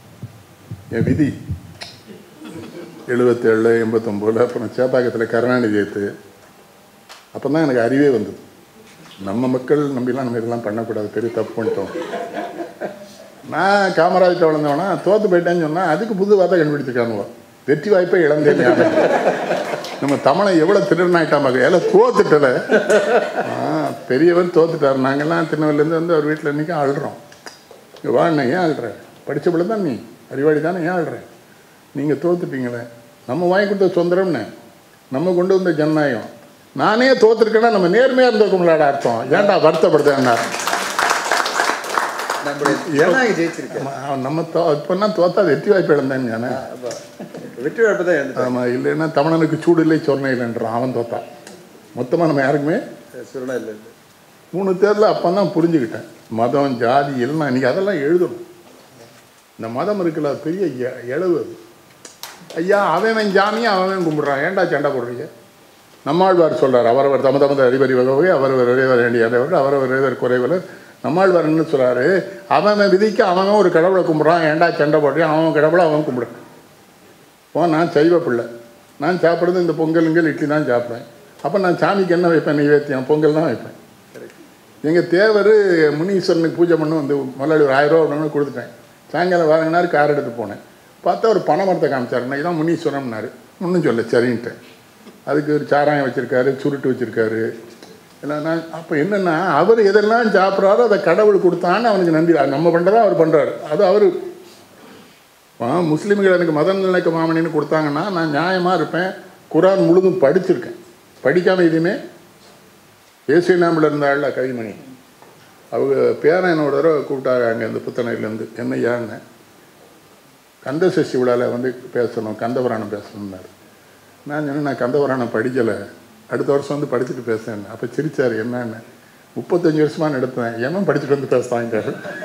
என் விதி எழுபத்தேழு எண்பத்தொம்போதில் அப்புறம் சேப்பாக்கத்தில் கருணாநிதி ஏற்று அப்போ தான் எனக்கு அறிவே வந்தது நம்ம மக்கள் நம்பிலாம் நம்ம இதெல்லாம் பண்ணக்கூடாது பெரிய தப்பு பண்ணிட்டோம் நான் காமராஜ்கிட்ட வளர்ந்தவனா தோற்று போயிட்டேன்னு சொன்னால் அதுக்கு புது வார்த்தை கண்டுபிடிச்சிருக்கானுவோ வெற்றி வாய்ப்பை இழந்தேன் ஞாபகம். நம்ம தமிழை எவ்வளோ திருநாயிட்டான் பார்க்க எல்லாம் தோத்துட்டல ஆ பெரியவர் தோத்துட்டார் நாங்கள்லாம் திருநெல்வேலியிலேருந்து வந்து அவர் வீட்டில் இன்றைக்கி அழுறோம் இங்கே வாழ்ண்ணே ஏன் அழுற படித்த பிள்ளை தான் நீ அறிவாளி தானே ஏன் அழுற நீங்கள் தோத்துட்டீங்களே நம்ம வாங்கி கொடுத்த சுதந்திரம்னு நம்ம கொண்டு வந்த ஜனநாயகம் நானே தோத்துருக்கேன்னா நம்ம நேர்மையாக இருந்திருக்கோம்லாட அர்த்தம் ஏன்டா வருத்தப்படுதேன்னா நம்முடைய ஜனநாயகம் ஜெயிச்சிருக்கு அவன் நம்ம தோ இப்போனா தோத்தா வெற்றி வாய்ப்பு இழந்தேன்னு ஞானே அப்ப வெற்றி வாய்ப்பு தான் எழுந்துட்டாங்க ஆமாம் இல்லைன்னா தமிழனுக்கு சூடு இல்லை சொன்ன இல்லைன்றான் அவன் தோத்தான் மொத்தமாக நம்ம யாருக்குமே சுரணா இல்லை இல்லை மூணு தேர்தல் அப்போ தான் புரிஞ்சுக்கிட்டேன் மதம் ஜாதி எல்லாம் இன்றைக்கி அதெல்லாம் எழுதணும் இந்த மதம் இருக்குல்ல அது பெரிய எ- எழவு அது ஐயா அவன் ஜாமியை அவன் கும்பிட்றான் ஏன்டா சண்டை போடுறீங்க நம்மாழ்வார் சொல்றார் அவரவர் தம தமது அறிவறி வகை அவரவர் இறைவர் வேண்டிய இறைவர் அவரவர் இறைவர் குறைவர் நம்மாழ்வார் என்ன சொல்றாரு அவன் விதிக்கு அவன் ஒரு கடவுளை கும்பிட்றான் ஏன்டா சண்டை போடுறான் அவன் கடவுளை அவன் கும்பிடுறான் ஓ நான் சைவ பிள்ளை நான் சாப்பிட்றது இந்த பொங்கலுங்கள் இட்லி தான் சாப்பிடுவேன் அப்போ நான் சாமிக்கு என்ன வைப்பேன் நைவேத்தியம் பொங்கல் தான் வைப்பேன் எங்கள் தேவர் முனீஸ்வரனுக்கு பூஜை பண்ண வந்து முதலாளி ஒரு ஆயிரம் ரூபா அப்படின்னு கொடுத்துட்டேன் சாயங்காலம் வாங்கினாரு கார் எடுத்து போனேன் பார்த்தா ஒரு பனை மரத்தை காமிச்சார் நான் இதான் முனீஸ்வரம்னாரு ஒன்றும் சொல்ல சரின்ட்டேன் அதுக்கு ஒரு சாராயம் வச்சுருக்காரு சுருட்டு வச்சுருக்காரு எல்லாம் நான் அப்போ என்னென்னா அவர் எதெல்லாம் சாப்பிட்றாரோ அதை கடவுள் கொடுத்தான்னு அவனுக்கு நன்றி அது நம்ம பண்ணுறதா அவர் பண்ணுறாரு அது அவர் முஸ்லீம்கள் எனக்கு மத நிலைக்க மாமனின்னு கொடுத்தாங்கன்னா நான் நியாயமாக இருப்பேன் குரான் முழுதும் படிச்சிருக்கேன் படிக்காமல் எதுவுமே ஏசியநாமில் இருந்தாள்ல கவிமணி அவங்க பேரன் என்னோட தடவை கூப்பிட்டாங்க அங்கே இந்த புத்தனையிலேருந்து என்ன ஏன்னு கந்த சஷ்டி விழாவில் வந்து பேசணும் கந்தபுராணம் பேசணும்னாரு நான் சொன்னேன் நான் கந்தபுராணம் படிக்கலை அடுத்த வருஷம் வந்து படிச்சுட்டு பேசுறேன் அப்போ சிரிச்சார் என்னன்னு முப்பத்தஞ்சு வருஷமாக நடத்துவேன் ஏன் படிச்சுட்டு வந்து பேசுவாங்க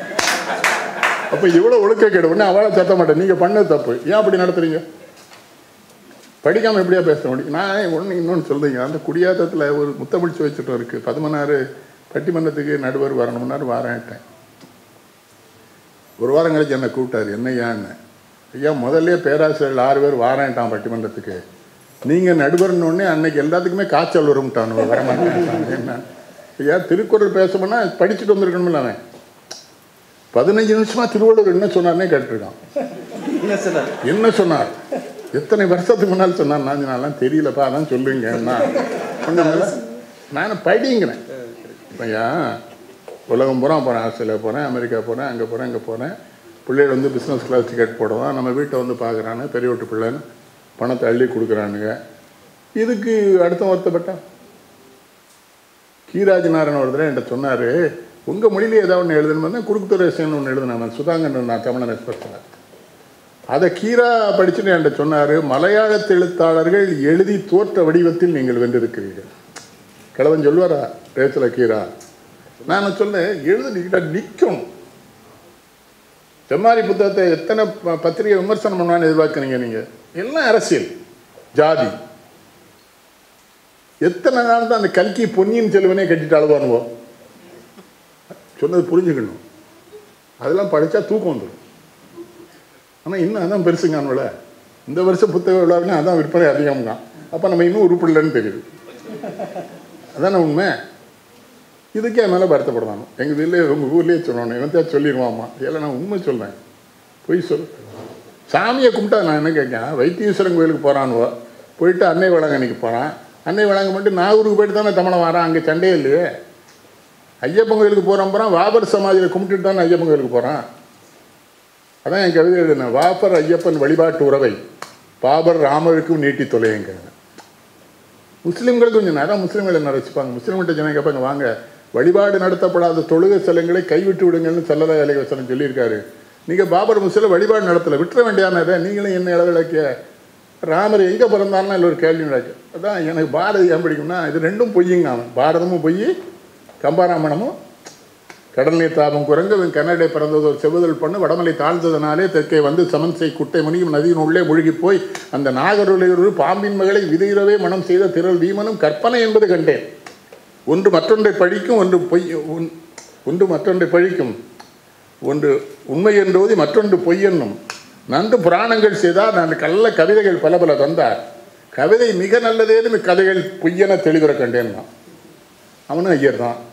அப்போ இவ்வளோ ஒழுக்க கெடுவுன்னு அவளை சத்த மாட்டேன் நீங்கள் பண்ணது தப்பு ஏன் அப்படி நடத்துறீங்க படிக்காமல் எப்படியா பேச முடியும் நான் ஒன்று இன்னொன்று சொல்றீங்க அந்த குடியாத்தத்தில் ஒரு முத்தமிழ் சுவைச்சிட்டம் இருக்குது பதிமூணாறு பட்டிமன்றத்துக்கு நடுவர் வரணும்னாரு வாரேன்ட்டேன் ஒரு வாரம் கழிச்சு என்னை கூப்பிட்டாரு என்னையான்னு ஐயா முதல்ல பேராசிரியர்கள் ஆறு பேர் வாரேன்ட்டான் பட்டிமன்றத்துக்கு நீங்கள் நடுவர்னோடனே அன்னைக்கு எல்லாத்துக்குமே காய்ச்சல் வரும்ட்டான் வரமாட்டேன் என்ன ஐயா திருக்குறள் பேசணும்னா படிச்சுட்டு வந்திருக்கணும்ல அவன் பதினஞ்சு நிமிஷமா திருவள்ளுவர் என்ன சொன்னார்னே கேட்டிருக்கான் என்ன சொன்னார் என்ன சொன்னார் எத்தனை வருஷத்துக்கு முன்னால் சொன்னார் நான் சொன்னாலாம் தெரியலப்பா அதான் சொல்லுங்க என்ன நான் படிங்கிறேன் ஐயா உலகம் பூரா போகிறேன் ஆஸ்திரேலியா போகிறேன் அமெரிக்கா போகிறேன் அங்கே போகிறேன் இங்கே போகிறேன் பிள்ளைகள் வந்து பிஸ்னஸ் கிளாஸ் டிக்கெட் போடுவான் நம்ம வீட்டை வந்து பார்க்குறானு பெரிய வீட்டு பிள்ளைன்னு பணத்தை அள்ளி கொடுக்குறானுங்க இதுக்கு அடுத்த வருத்தப்பட்டான் கீராஜ் நாராயண ஒரு தடவை என்கிட்ட சொன்னார் உங்கள் மொழியிலே ஏதாவது ஒன்று எழுதணும் தான் குறுக்குத்துறை ரசன் ஒன்று எழுதினேன் சுதாங்கன் நான் தமிழன் எக்ஸ்பிரஸில் அதை கீரா படிச்சுட்டு என்கிட்ட சொன்னார் மலையாளத்து எழுத்தாளர்கள் எழுதி தோற்ற வடிவத்தில் நீங்கள் வென்றிருக்கிறீர்கள் கிழவன் சொல்லுவாரா பேசல கீரா நான் சொன்னேன் எழுதுனீங்களா நிற்கணும் செம்மாரி புத்தகத்தை எத்தனை ப- பத்திரிகை விமர்சனம் பண்ணுவான்னு எதிர்பார்க்குறீங்க நீங்கள் எல்லாம் அரசியல் ஜாதி எத்தனை நாள் தான் அந்த கல்கி பொன்னியின் செல்வனே கட்டிட்டு அழுவானுவோம் சொன்னது புரிஞ்சுக்கணும் அதெல்லாம் படித்தா தூக்கம் வந்துடும் ஆனால் இன்னும் அதான் பெருசுங்க அவனோட இந்த வருஷம் புத்தக விழாவினா அதான் விற்பனை அதிகம்தான் அப்போ நம்ம இன்னும் உருப்பிடலன்னு தெரியுது அதானே உண்மை இதுக்கே மேலே வருத்தப்படணும் எங்கள் வீட்டிலே உங்கள் ஊர்லேயே சொல்லணும் என்னத்தையா சொல்லிடுவாம்மா இல்லை நான் உண்மை சொல்றேன் பொய் சொல் சாமியை கும்பிட்டா நான் என்ன கேட்கேன் வைத்தீஸ்வரன் கோயிலுக்கு போகிறான்வோ போயிட்டு அன்னை வேளாங்கண்ணிக்கு போகிறான் அன்னை வேளாங்க மட்டும் நாகூருக்கு போயிட்டு தானே தமிழன் வரான் அங்கே சண்டையே இல்லையே ஐயப்பன் கோயிலுக்கு போகிறான் போகிறான் வாபர் சமாதியில் கும்பிட்டுட்டு தானே ஐயப்பன் கோயிலுக்கு போகிறான் அதான் என் கவிதை எழுதினேன் வாபர் ஐயப்பன் வழிபாட்டு உறவை பாபர் ராமருக்கும் நீட்டி தொலையுங்க முஸ்லீம்களுக்கு கொஞ்சம் நேரம் முஸ்லீம்களை என்ன வச்சுப்பாங்க முஸ்லீம்கிட்ட ஜனம் கேட்பாங்க வாங்க வழிபாடு நடத்தப்படாத தொழுகை சிலங்களை கைவிட்டு விடுங்கன்னு சல்லதா அலைவசனம் சொல்லியிருக்காரு நீங்கள் பாபர் முஸ்லிம் வழிபாடு நடத்தலை விட்டுற வேண்டியானதை நீங்களும் என்ன இளவிளக்கிய ராமர் எங்கே பிறந்தாருன்னா இல்லை ஒரு கேள்வி நடக்கு அதான் எனக்கு பாரதி ஏன் பிடிக்கும்னா இது ரெண்டும் பொய்யுங்க அவன் பாரதமும் பொய் கம்பாராமணமும் கடல் நீர் தாபம் குரங்கு இவன் கன்னடை பிறந்தது ஒரு செவ்வுதல் பண்ணு வடமலை தாழ்ந்ததனாலே தெற்கே வந்து சமன்சை குட்டை மணியும் நதியின் உள்ளே மூழ்கி போய் அந்த நாகருளையொரு பாம்பின் மகளை விதையிறவே மனம் செய்த திரள் வீமனும் கற்பனை என்பது கண்டேன் ஒன்று மற்றொன்றை பழிக்கும் ஒன்று பொய் ஒன்- ஒன்று மற்றொன்றை பழிக்கும் ஒன்று உண்மை என்றோதி மற்றொன்று பொய் என்னும் நன்று புராணங்கள் செய்தார் நான் கள்ள கவிதைகள் பல பல தந்தார் கவிதை மிக நல்லதேன்னு கதைகள் பொய்யென தெளிவுற கண்டேன் நான் அவனும் ஐயர் தான்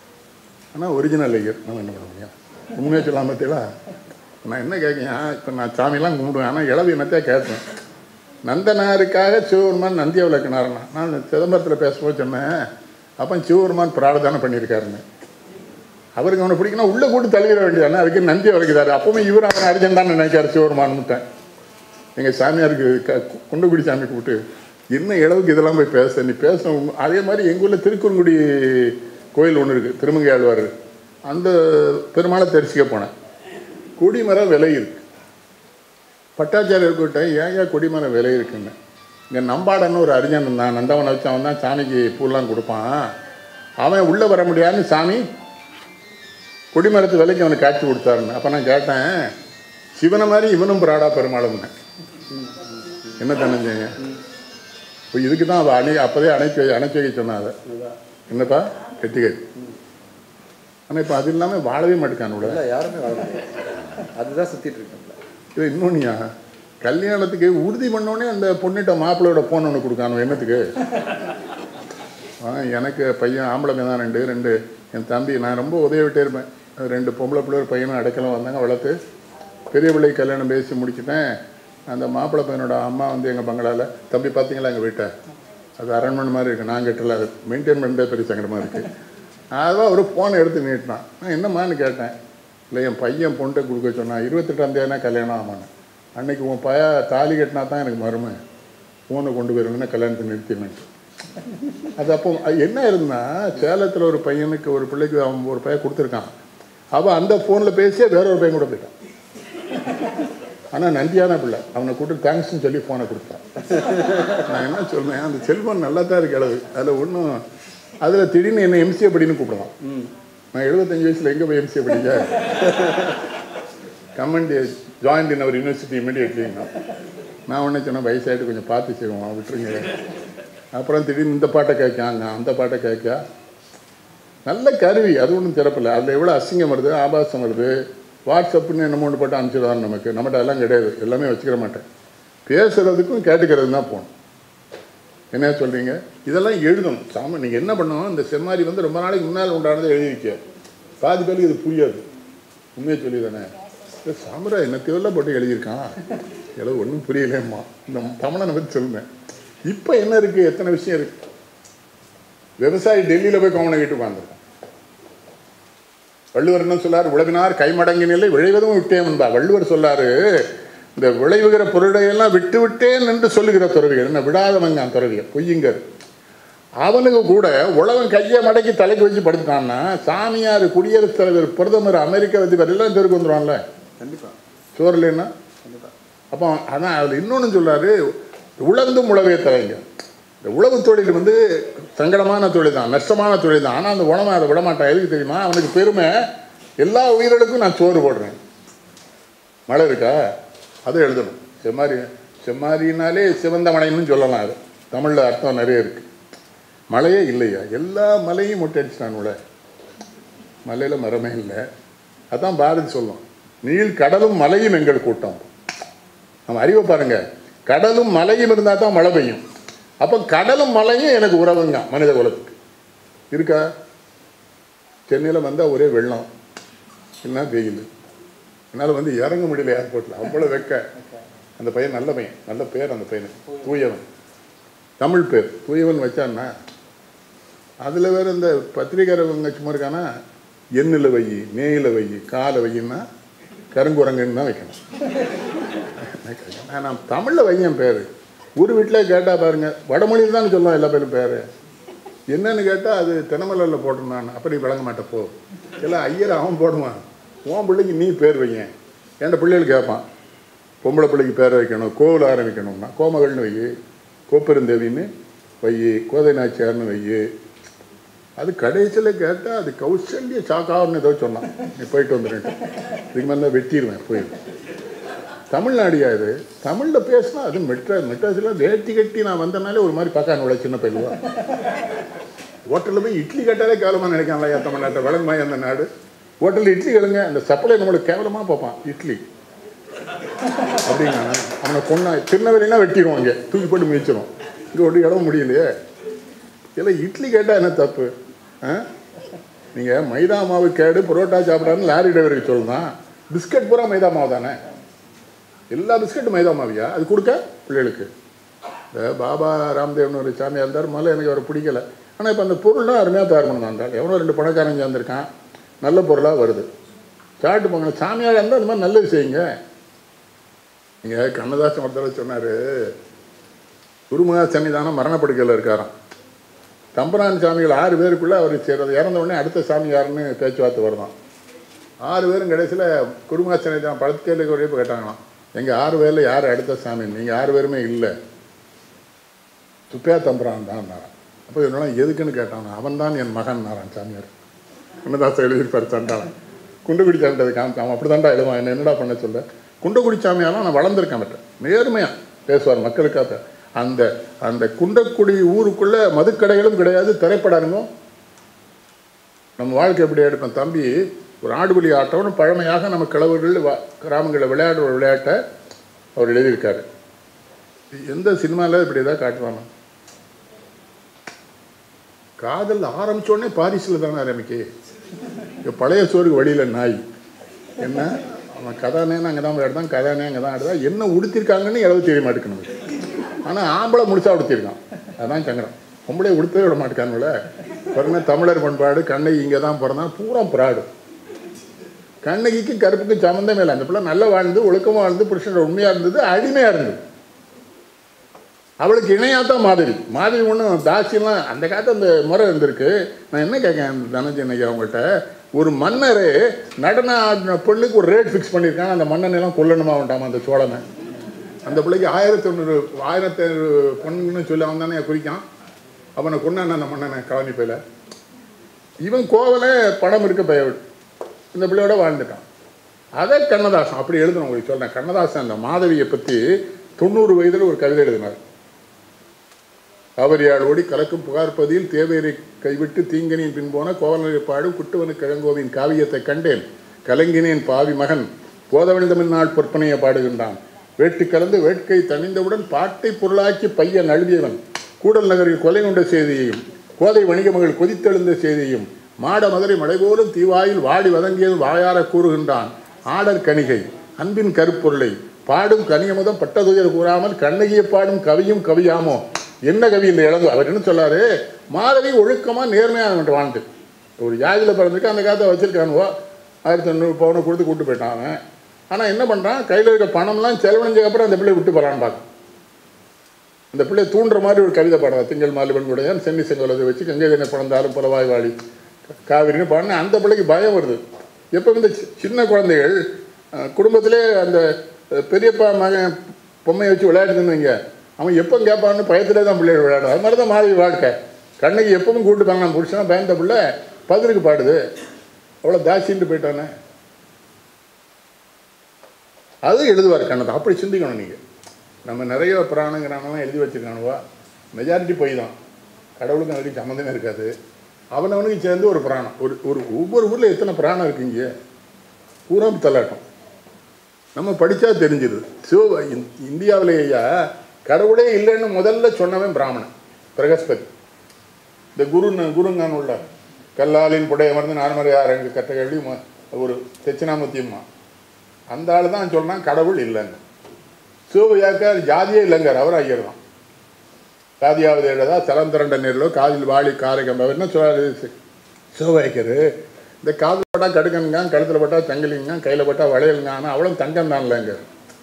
ஆனால் ஒரிஜினல் ஐயர் நம்ம என்ன பண்ண முடியும் உண்மையாக சொல்லாம பார்த்தீங்களா நான் என்ன கேட்கேன் இப்போ நான் சாமியெல்லாம் கும்பிடுவேன் ஆனால் இளவு என்னத்தையா கேட்பேன் நந்தனாருக்காக சிவபெருமான் நந்திய விளக்குனாருன்னா நான் சிதம்பரத்தில் பேசும்போது சொன்னேன் அப்போ சிவபெருமான் பிரார்த்தனை பண்ணியிருக்காருன்னு அவருக்கு அவனை பிடிக்கணும் உள்ளே கூட்டு தள்ளிட வேண்டியதானே அதுக்கு நந்தியை வளர்க்குறாரு அப்பவுமே இவர் அவனை அர்ஜென்ட் தான் நினைக்காரு சிவபெருமான்ட்டேன் எங்கள் சாமியாருக்கு க குண்டுக்குடி சாமி கூப்பிட்டு என்ன இளவுக்கு இதெல்லாம் போய் பேச நீ பேசணும் அதே மாதிரி எங்கள் ஊரில் திருக்குறுங்குடி கோயில் ஒன்று இருக்குது திருமங்கை ஆழ்வார் அந்த பெருமாளை தரிசிக்க போனேன் கொடிமரம் விலை இருக்கு பட்டாச்சாரியர் கிட்ட ஏன் ஏன் கொடிமரம் விலை இருக்குன்னு இங்கே நம்பாடன்னு ஒரு அறிஞன் இருந்தான் நந்தவனை வச்சு அவன் தான் சாமிக்கு பூலாம் கொடுப்பான் அவன் உள்ளே வர முடியாதுன்னு சாமி கொடிமரத்து விலைக்கு அவனுக்கு காட்சி கொடுத்தாருன்னு அப்போ நான் கேட்டேன் சிவனை மாதிரி இவனும் பிராடா பெருமாளும்னு என்ன தனஞ்சீங்க இப்போ இதுக்கு தான் அவள் அணை அப்போதே அணைச்சி வை அணைச்சி வைக்க சொன்னான் அதை என்னப்பா கெட்டிகை ஆனால் இப்போ அது இல்லாமல் வாழவே மாட்டேக்கானோட இல்ல யாருமே வாழ முடியாது அதுதான் சுத்திட்டு இருக்கோம்ல இது இன்னொன்னியா கல்யாணத்துக்கு உறுதி பண்ணோடனே அந்த பொண்ணுகிட்ட மாப்பிள்ளையோட ஃபோன் ஒன்று கொடுக்கானோ என்னத்துக்கு ஆ எனக்கு பையன் ஆம்பளை பையன் தான் ரெண்டு ரெண்டு என் தம்பி நான் ரொம்ப உதவி விட்டே இருப்பேன் அது ரெண்டு பொம்பளை பிள்ளை ஒரு பையனும் அடைக்கலம் வந்தாங்க வளர்த்து பெரிய பிள்ளை கல்யாணம் பேசி முடிச்சிட்டேன் அந்த மாப்பிள்ளை பையனோட அம்மா வந்து எங்கள் பங்களாவில் தம்பி பார்த்தீங்களா எங்கள் வீட்டை அது அரண்மனை மாதிரி இருக்குது நான் கட்டல அது மெயின்டைன் பண்ணுறதே பெரிய சங்கடமாக இருக்குது அதான் ஒரு ஃபோனை எடுத்து நீட்டினான் நான் என்னம்மான்னு கேட்டேன் இல்லை என் பையன் பொண்ணை கொடுக்க சொன்னான் இருபத்தெட்டாம் தேதினா கல்யாணம் ஆமான்னு அன்னைக்கு உன் பைய தாலி கட்டினா தான் எனக்கு மருமை ஃபோனை கொண்டு போயிருங்கன்னா கல்யாணத்தை நிறுத்தினேன் அது அப்போ அது என்ன இருந்தா சேலத்தில் ஒரு பையனுக்கு ஒரு பிள்ளைக்கு அவன் ஒரு பையன் கொடுத்துருக்கான் அவன் அந்த ஃபோனில் பேசியே வேற ஒரு பையன் கூட போயிட்டான் ஆனால் நந்தியான பிள்ளை அவனை கூப்பிட்டு தேங்க்ஸ்னு சொல்லி ஃபோனை கொடுத்தான் நான் என்ன சொல்றேன் அந்த செல்ஃபோன் நல்லா தான் இருக்கு அளவு அதில் ஒன்றும் அதில் திடீர்னு என்ன எம்சிஏ படின்னு கூப்பிடுவான் நான் எழுபத்தஞ்சு வயசில் எங்கே போய் எம்சிஏ படிக்க comment joint in our university immediately நான் ஒன்று சொன்னேன் வயசாயிட்டு கொஞ்சம் பார்த்து செய்வோம் விட்டுருங்க அப்புறம் திடீர்னு இந்த பாட்டை கேட்காங்க அந்த பாட்டை கேட்க நல்ல கருவி அது ஒன்றும் சிறப்பில்லை அதில் எவ்வளோ அசிங்கம் வருது ஆபாசம் வருது வாட்ஸ்அப்னு என்னமோ ஒன்று போட்டு அனுப்பிச்சிடுவாங்க நமக்கு நம்மகிட்ட அதெல்லாம் கிடையாது எல்லாமே வச்சுக்கிற மாட்டேன் பேசுகிறதுக்கும் கேட்டுக்கிறது தான் போகணும் என்ன சொல்கிறீங்க இதெல்லாம் எழுதணும் சாம நீங்கள் என்ன பண்ணணும் இந்த செம்மாரி வந்து ரொம்ப நாளைக்கு முன்னால் உண்டானதை எழுதியிருக்க பாதி பேருக்கு இது புரியாது உண்மையை சொல்லி தானே இந்த சாமரா என்ன தேவையில்ல போட்டு எழுதியிருக்கான் எவ்வளோ ஒன்றும் புரியலேம்மா இந்த தமிழனை பற்றி சொல்லுங்க இப்போ என்ன இருக்குது எத்தனை விஷயம் இருக்குது விவசாயி டெல்லியில் போய் கோமனை கேட்டு உட்காந்துருக்கான் வள்ளுவர் என்ன சொல்லார் உழவினார் கைமடங்கி நிலை விளைவதும் விட்டேன் என்பா வள்ளுவர் சொல்லாரு இந்த விளைவுகிற பொருளை எல்லாம் விட்டு விட்டேன் என்று சொல்லுகிற துறவிகள் என்ன விடாதவங்க துறவிகள் பொய்யுங்கர் அவனுக்கு கூட உலகம் கையை மடக்கி தலைக்கு வச்சு படுத்துட்டான்னா சாமியார் குடியரசுத் தலைவர் பிரதமர் அமெரிக்க அதிபர் எல்லாம் தெருக்கு வந்துடுவான்ல கண்டிப்பா சோறு இல்லைன்னா அப்போ அதான் அதில் இன்னொன்று சொல்றாரு உழந்தும் உழவே தலைங்க இந்த உழவு தொழில் வந்து சங்கடமான தொழில் தான் நஷ்டமான தொழில் தான் ஆனால் அந்த உணவை அதை விட மாட்டான் எதுக்கு தெரியுமா அவனுக்கு பெருமை எல்லா உயிர்களுக்கும் நான் சோறு போடுறேன் மழை இருக்கா அதை எழுதணும் செம்மாரி செம்மாரினாலே சிவந்த மலைன்னு சொல்லலாம் அது தமிழில் அர்த்தம் நிறைய இருக்கு மழையே இல்லையா எல்லா மலையும் மொட்டை அடிச்சிட்டானுல மலையில் மரமே இல்லை அதான் பாரதி சொல்லும் நீள் கடலும் மலையும் எங்கள் கூட்டம் நம்ம அறிவை பாருங்க கடலும் மலையும் இருந்தால் தான் மழை பெய்யும் அப்போ கடலும் மலையும் எனக்கு உறவுங்க மனித குலத்துக்கு இருக்கா சென்னையில் வந்தால் ஒரே வெள்ளம் என்ன வெயில் என்னால் வந்து இறங்க முடியல ஏர்போர்ட்டில் அவ்வளோ வெக்க அந்த பையன் நல்ல பையன் நல்ல பேர் அந்த பையனுக்கு தூயவன் தமிழ் பேர் தூயவன் வச்சான்னா அதில் வேறு இந்த பத்திரிக்கையாளவங்க சும்மா இருக்கானா எண்ணில் வை நேயில் வை காலை வையின்னா கருங்குரங்குன்னு தான் வைக்கணும் நான் நான் தமிழில் வையன் பேர் ஊர் வீட்டில் கேட்டால் பாருங்க வடமொழியில் தான் சொல்லுவோம் எல்லா பேரும் பேர் என்னன்னு கேட்டால் அது தினமலரில் போட்டிருந்தான் அப்படி விளங்க மாட்டேன் போ எல்லாம் ஐயர் அவன் போடுவான் உன் பிள்ளைக்கு நீ பேர் வையன் என் பிள்ளைகள் கேட்பான் பொம்பளை பிள்ளைக்கு பேர் வைக்கணும் கோவில் ஆரம்பிக்கணும்னா கோமகள்னு வை கோப்பெருந்தேவின்னு வை கோதை நாச்சியார்னு வை அது கடைசியில் கேட்டால் அது கௌசல்ய சாக்கான்னு ஏதோ சொன்னான் நீ போயிட்டு வந்துடுன்ட்டு இதுக்கு மேலே தான் வெட்டிடுவேன் போயிடுவேன் தமிழ்நாடியா இது தமிழில் பேசினா அது மெட்ராஸ் மெட்ராஸில் வேட்டி கட்டி நான் வந்தனாலே ஒரு மாதிரி பார்க்கானுல சின்ன பையலுவா ஹோட்டலில் போய் இட்லி கட்டாலே கேவலமாக நினைக்காங்களா தமிழ்நாட்டை வளர்மாய் அந்த நாடு ஹோட்டலில் இட்லி கேளுங்க அந்த சப்ளை நம்மளுக்கு கேவலமாக பார்ப்பான் இட்லி அப்படிங்க அவனை கொண்டா திருநெல்வேலினா வெட்டிடுவோம் இங்கே தூக்கி போட்டு மிதிச்சிடும் இங்கே ஒரு இடம் முடியலையே இல்லை இட்லி கேட்டால் என்ன தப்பு ஆ நீங்கள் மைதா மாவு கேடு புரோட்டா சாப்பிடான்னு லாரி டிரைவருக்கு சொல்லலாம் பிஸ்கட் பூரா மைதா மாவு தானே எல்லா பிஸ்கட்டும் மைதா மாவியா அது கொடுக்க பிள்ளைகளுக்கு இந்த பாபா ராம்தேவ்னு ஒரு சாமியார் இருந்தார் முதல்ல எனக்கு அவரை பிடிக்கல ஆனால் இப்போ அந்த பொருள்லாம் அருமையாக தயார் பண்ணுவாங்க எவனோ ரெண்டு பணக்காரன் சேர்ந்துருக்கான் நல்ல பொருளாக வருது சாப்பிட்டு போங்க சாமியார் இருந்தால் அந்த மாதிரி நல்லது செய்யுங்க நீங்கள் கண்ணதாசன் ஒரு தடவை சொன்னார் குருமுகா சன்னிதானம் மரணப்படுக்கையில் இருக்காராம் தம்பரான் சாமிகள் ஆறு பேருக்குள்ளே அவர் செய்கிறது இறந்த உடனே அடுத்த சாமி யாருன்னு பேச்சுவார்த்தை வருதான் ஆறு பேரும் கடைசியில் குருமுகா சன்னிதானம் பழத்துக்கேளுக்கு ஒரே போய் கேட்டாங்களாம் எங்கள் ஆறு பேரில் யார் அடுத்த சாமி நீங்கள் ஆறு பேருமே இல்லை சுப்பையா தம்பரான் தான் அப்போ இதெல்லாம் எதுக்குன்னு கேட்டான் அவன் தான் என் மகன் நாரான் சாமியார் கண்ணதாசன் எழுதியிருப்பார் சண்டாளன் குண்டுக்குடி சாமிட்டது காமிச்சான் அவன் அப்படி தாண்டா எழுதுவான் என்ன என்னடா பண்ண சொல்ல குண்டக்குடி சாமியாலாம் நான் வளர்ந்துருக்கேன் அவர்கிட்ட நேர்மையாக பேசுவார் மக்களுக்காக அந்த அந்த குண்டக்குடி ஊருக்குள்ள மதுக்கடைகளும் கிடையாது திரைப்படங்களும் நம்ம வாழ்க்கை எப்படி எடுப்போம் தம்பி ஒரு ஆடுபுலி ஆட்டம்னு பழமையாக நம்ம கிழவர்கள் வா- கிராமங்களில் விளையாடுற ஒரு விளையாட்டை அவர் எழுதியிருக்காரு எந்த சினிமாவில் இப்படி ஏதாவது காட்டுவாங்க காதல் ஆரம்பிச்ச உடனே பாரிஸில் தானே ஆரம்பிக்கு இங்க பழைய சோறுக்கு வழியில் நாய் என்ன அவன் கதானேன்னு அங்கே தான் எடுத்தான் கதானே அங்கே தான் எடுத்தா என்ன உடுத்திருக்காங்கன்னு எவ்வளவு தெரிய மாட்டேங்குது ஆனால் ஆம்பளை முடிச்சா உடுத்திருக்கான் அதான் சங்கடம் பொம்பளை உடுத்தவே விட மாட்டேக்கானுல பாருங்க தமிழர் பண்பாடு கண்ணகி இங்கே தான் பிறந்தான் பூரா பிராடு கண்ணகிக்கு கருப்புக்கு சம்மந்தமே இல்லை அந்த பிள்ளை நல்லா வாழ்ந்து ஒழுக்கமாக வாழ்ந்து புருஷனோட உண்மையாக இருந்தது அடிமையாக இருந்தது அவளுக்கு இணையாக தான் மாதிரி மாதிரி ஒன்றும் தாசியெல்லாம் அந்த காலத்து அந்த முறை இருந்திருக்கு நான் என்ன கேட்கேன் தனஞ்சனகி அவங்கள்ட்ட ஒரு மன்னரே நடன ஆடின பொண்ணுக்கு ஒரு ரேட் ஃபிக்ஸ் பண்ணியிருக்காங்க அந்த மன்னனை எல்லாம் கொல்லணுமா வேண்டாமா அந்த சோழனை அந்த பிள்ளைக்கு ஆயிரத்தி தொண்ணூறு ஆயிரத்தி ஐநூறு பொண்ணுன்னு சொல்லி அவன் தானே குறிக்கான் அவனை கொண்டான் அந்த மன்னனை கழனி பையில இவன் கோவலே படம் இருக்க பய இந்த பிள்ளையோட வாழ்ந்துட்டான் அதை கண்ணதாசன் அப்படி எழுதணும் உங்களுக்கு சொல்றேன் கண்ணதாசன் அந்த மாதவியை பற்றி தொண்ணூறு வயதில் ஒரு கவிதை எழுதினார் காவிரியால் ஓடி கலக்கும் புகார் பதியில் தேவேரை கைவிட்டு தீங்கனின் பின்போன கோவலரை பாடும் குட்டுவனு கிழங்கோவின் காவியத்தை கண்டேன் கலங்கினேன் பாவி மகன் போதவன் தமிழ்நாள் பொற்பனையை பாடுகின்றான் வேட்டு கலந்து வேட்கை தணிந்தவுடன் பாட்டை பொருளாக்கி பையன் அழுதியவன் கூடல் நகரில் கொலை கொண்ட செய்தியையும் கோதை வணிக மகள் கொதித்தெழுந்த செய்தியையும் மாட மதுரை மலை போலும் தீவாயில் வாடி வதங்கியது வாயார கூறுகின்றான் ஆடர் கணிகை அன்பின் கருப்பொருளை பாடும் கனியமுதம் பட்டதுயர் கூறாமல் கண்ணகியை பாடும் கவியும் கவியாமோ என்ன கவி இந்த இளங்கு அவர் என்ன சொல்லாரு மாதவி ஒழுக்கமா நேர்மையாக வாழ்ந்து ஒரு ஜாதியில் பிறந்திருக்கு அந்த காலத்தை வச்சிருக்கானுவோ ஆயிரத்தி ஐநூறு பவுனை கொடுத்து கூட்டு போயிட்டான் அவன் ஆனால் என்ன பண்ணுறான் கையில் இருக்க பணம்லாம் செலவழிஞ்சதுக்கப்புறம் அந்த பிள்ளை விட்டு போகிறான்னு பார்க்க இந்த பிள்ளை தூண்டுற மாதிரி ஒரு கவிதை பாடம் திங்கள் மாலிபன் கூட சென்னி செங்கோலத்தை வச்சு கங்கை தினை பிறந்தாலும் புலவாய் வாழி காவிரின்னு பாடினா அந்த பிள்ளைக்கு பயம் வருது எப்போ இந்த சி- சின்ன குழந்தைகள் அஹ், குடும்பத்திலே அந்த அஹ், பெரியப்பா மகன் பொம்மையை வச்சு விளையாடுதுன்னு வைங்க அவன் எப்போ கேட்பான்னு பயத்திலே தான் பிள்ளைகள் விளையாடும் அது மாதிரி தான் மாறி வாழ்க்கை கண்ணுக்கு எப்பவும் கூட்டு பாங்க நான் புருஷனா பயந்த பிள்ளை பதிலுக்கு பாடுது அவ்வளோ தாசின்ட்டு போயிட்டானே அது எழுதுவார் கண்ணத்தை அப்படி சிந்திக்கணும் நீங்கள் நம்ம நிறைய புராணங்கிறானெல்லாம் எழுதி வச்சிருக்கானுவா மெஜாரிட்டி போய் தான் கடவுளுக்கும் அதுக்கு சம்மந்தமே இருக்காது அவனவனுக்கு சேர்ந்து ஒரு புராணம் ஒரு ஒரு ஒவ்வொரு ஊரில் எத்தனை புராணம் இருக்குங்க பூரா தள்ளாட்டம் நம்ம படித்தா தெரிஞ்சிருது சிவ இந்தியாவிலேயா கடவுளே இல்லைன்னு முதல்ல சொன்னவன் பிராமணன் பிரகஸ்பதி இந்த குரு குருங்கான் உள்ள கல்லாலின் புடைய மருந்து நார்மறை அரங்கு கட்ட கேள்வி ம- ஒரு தட்சிணாமூர்த்தியம்மா அந்த ஆள் தான் சொன்னான் கடவுள் இல்லைன்னு சிவபையாக்கார் ஜாதியே இல்லைங்கார் அவர் ஐயர் தான் ஜாதியாவது எழுதா சலந்திரண்ட நேரிலோ காதில் வாளி காரை கம்ப என்ன சொல்றாரு சிவபைக்கர் இந்த காதில் பட்டா கடுக்கனுங்க கழுத்தில் பட்டா சங்கிலிங்க கையில் பட்டா வளையலுங்க ஆனால் அவளும் தங்கம் தான் இல்லைங்க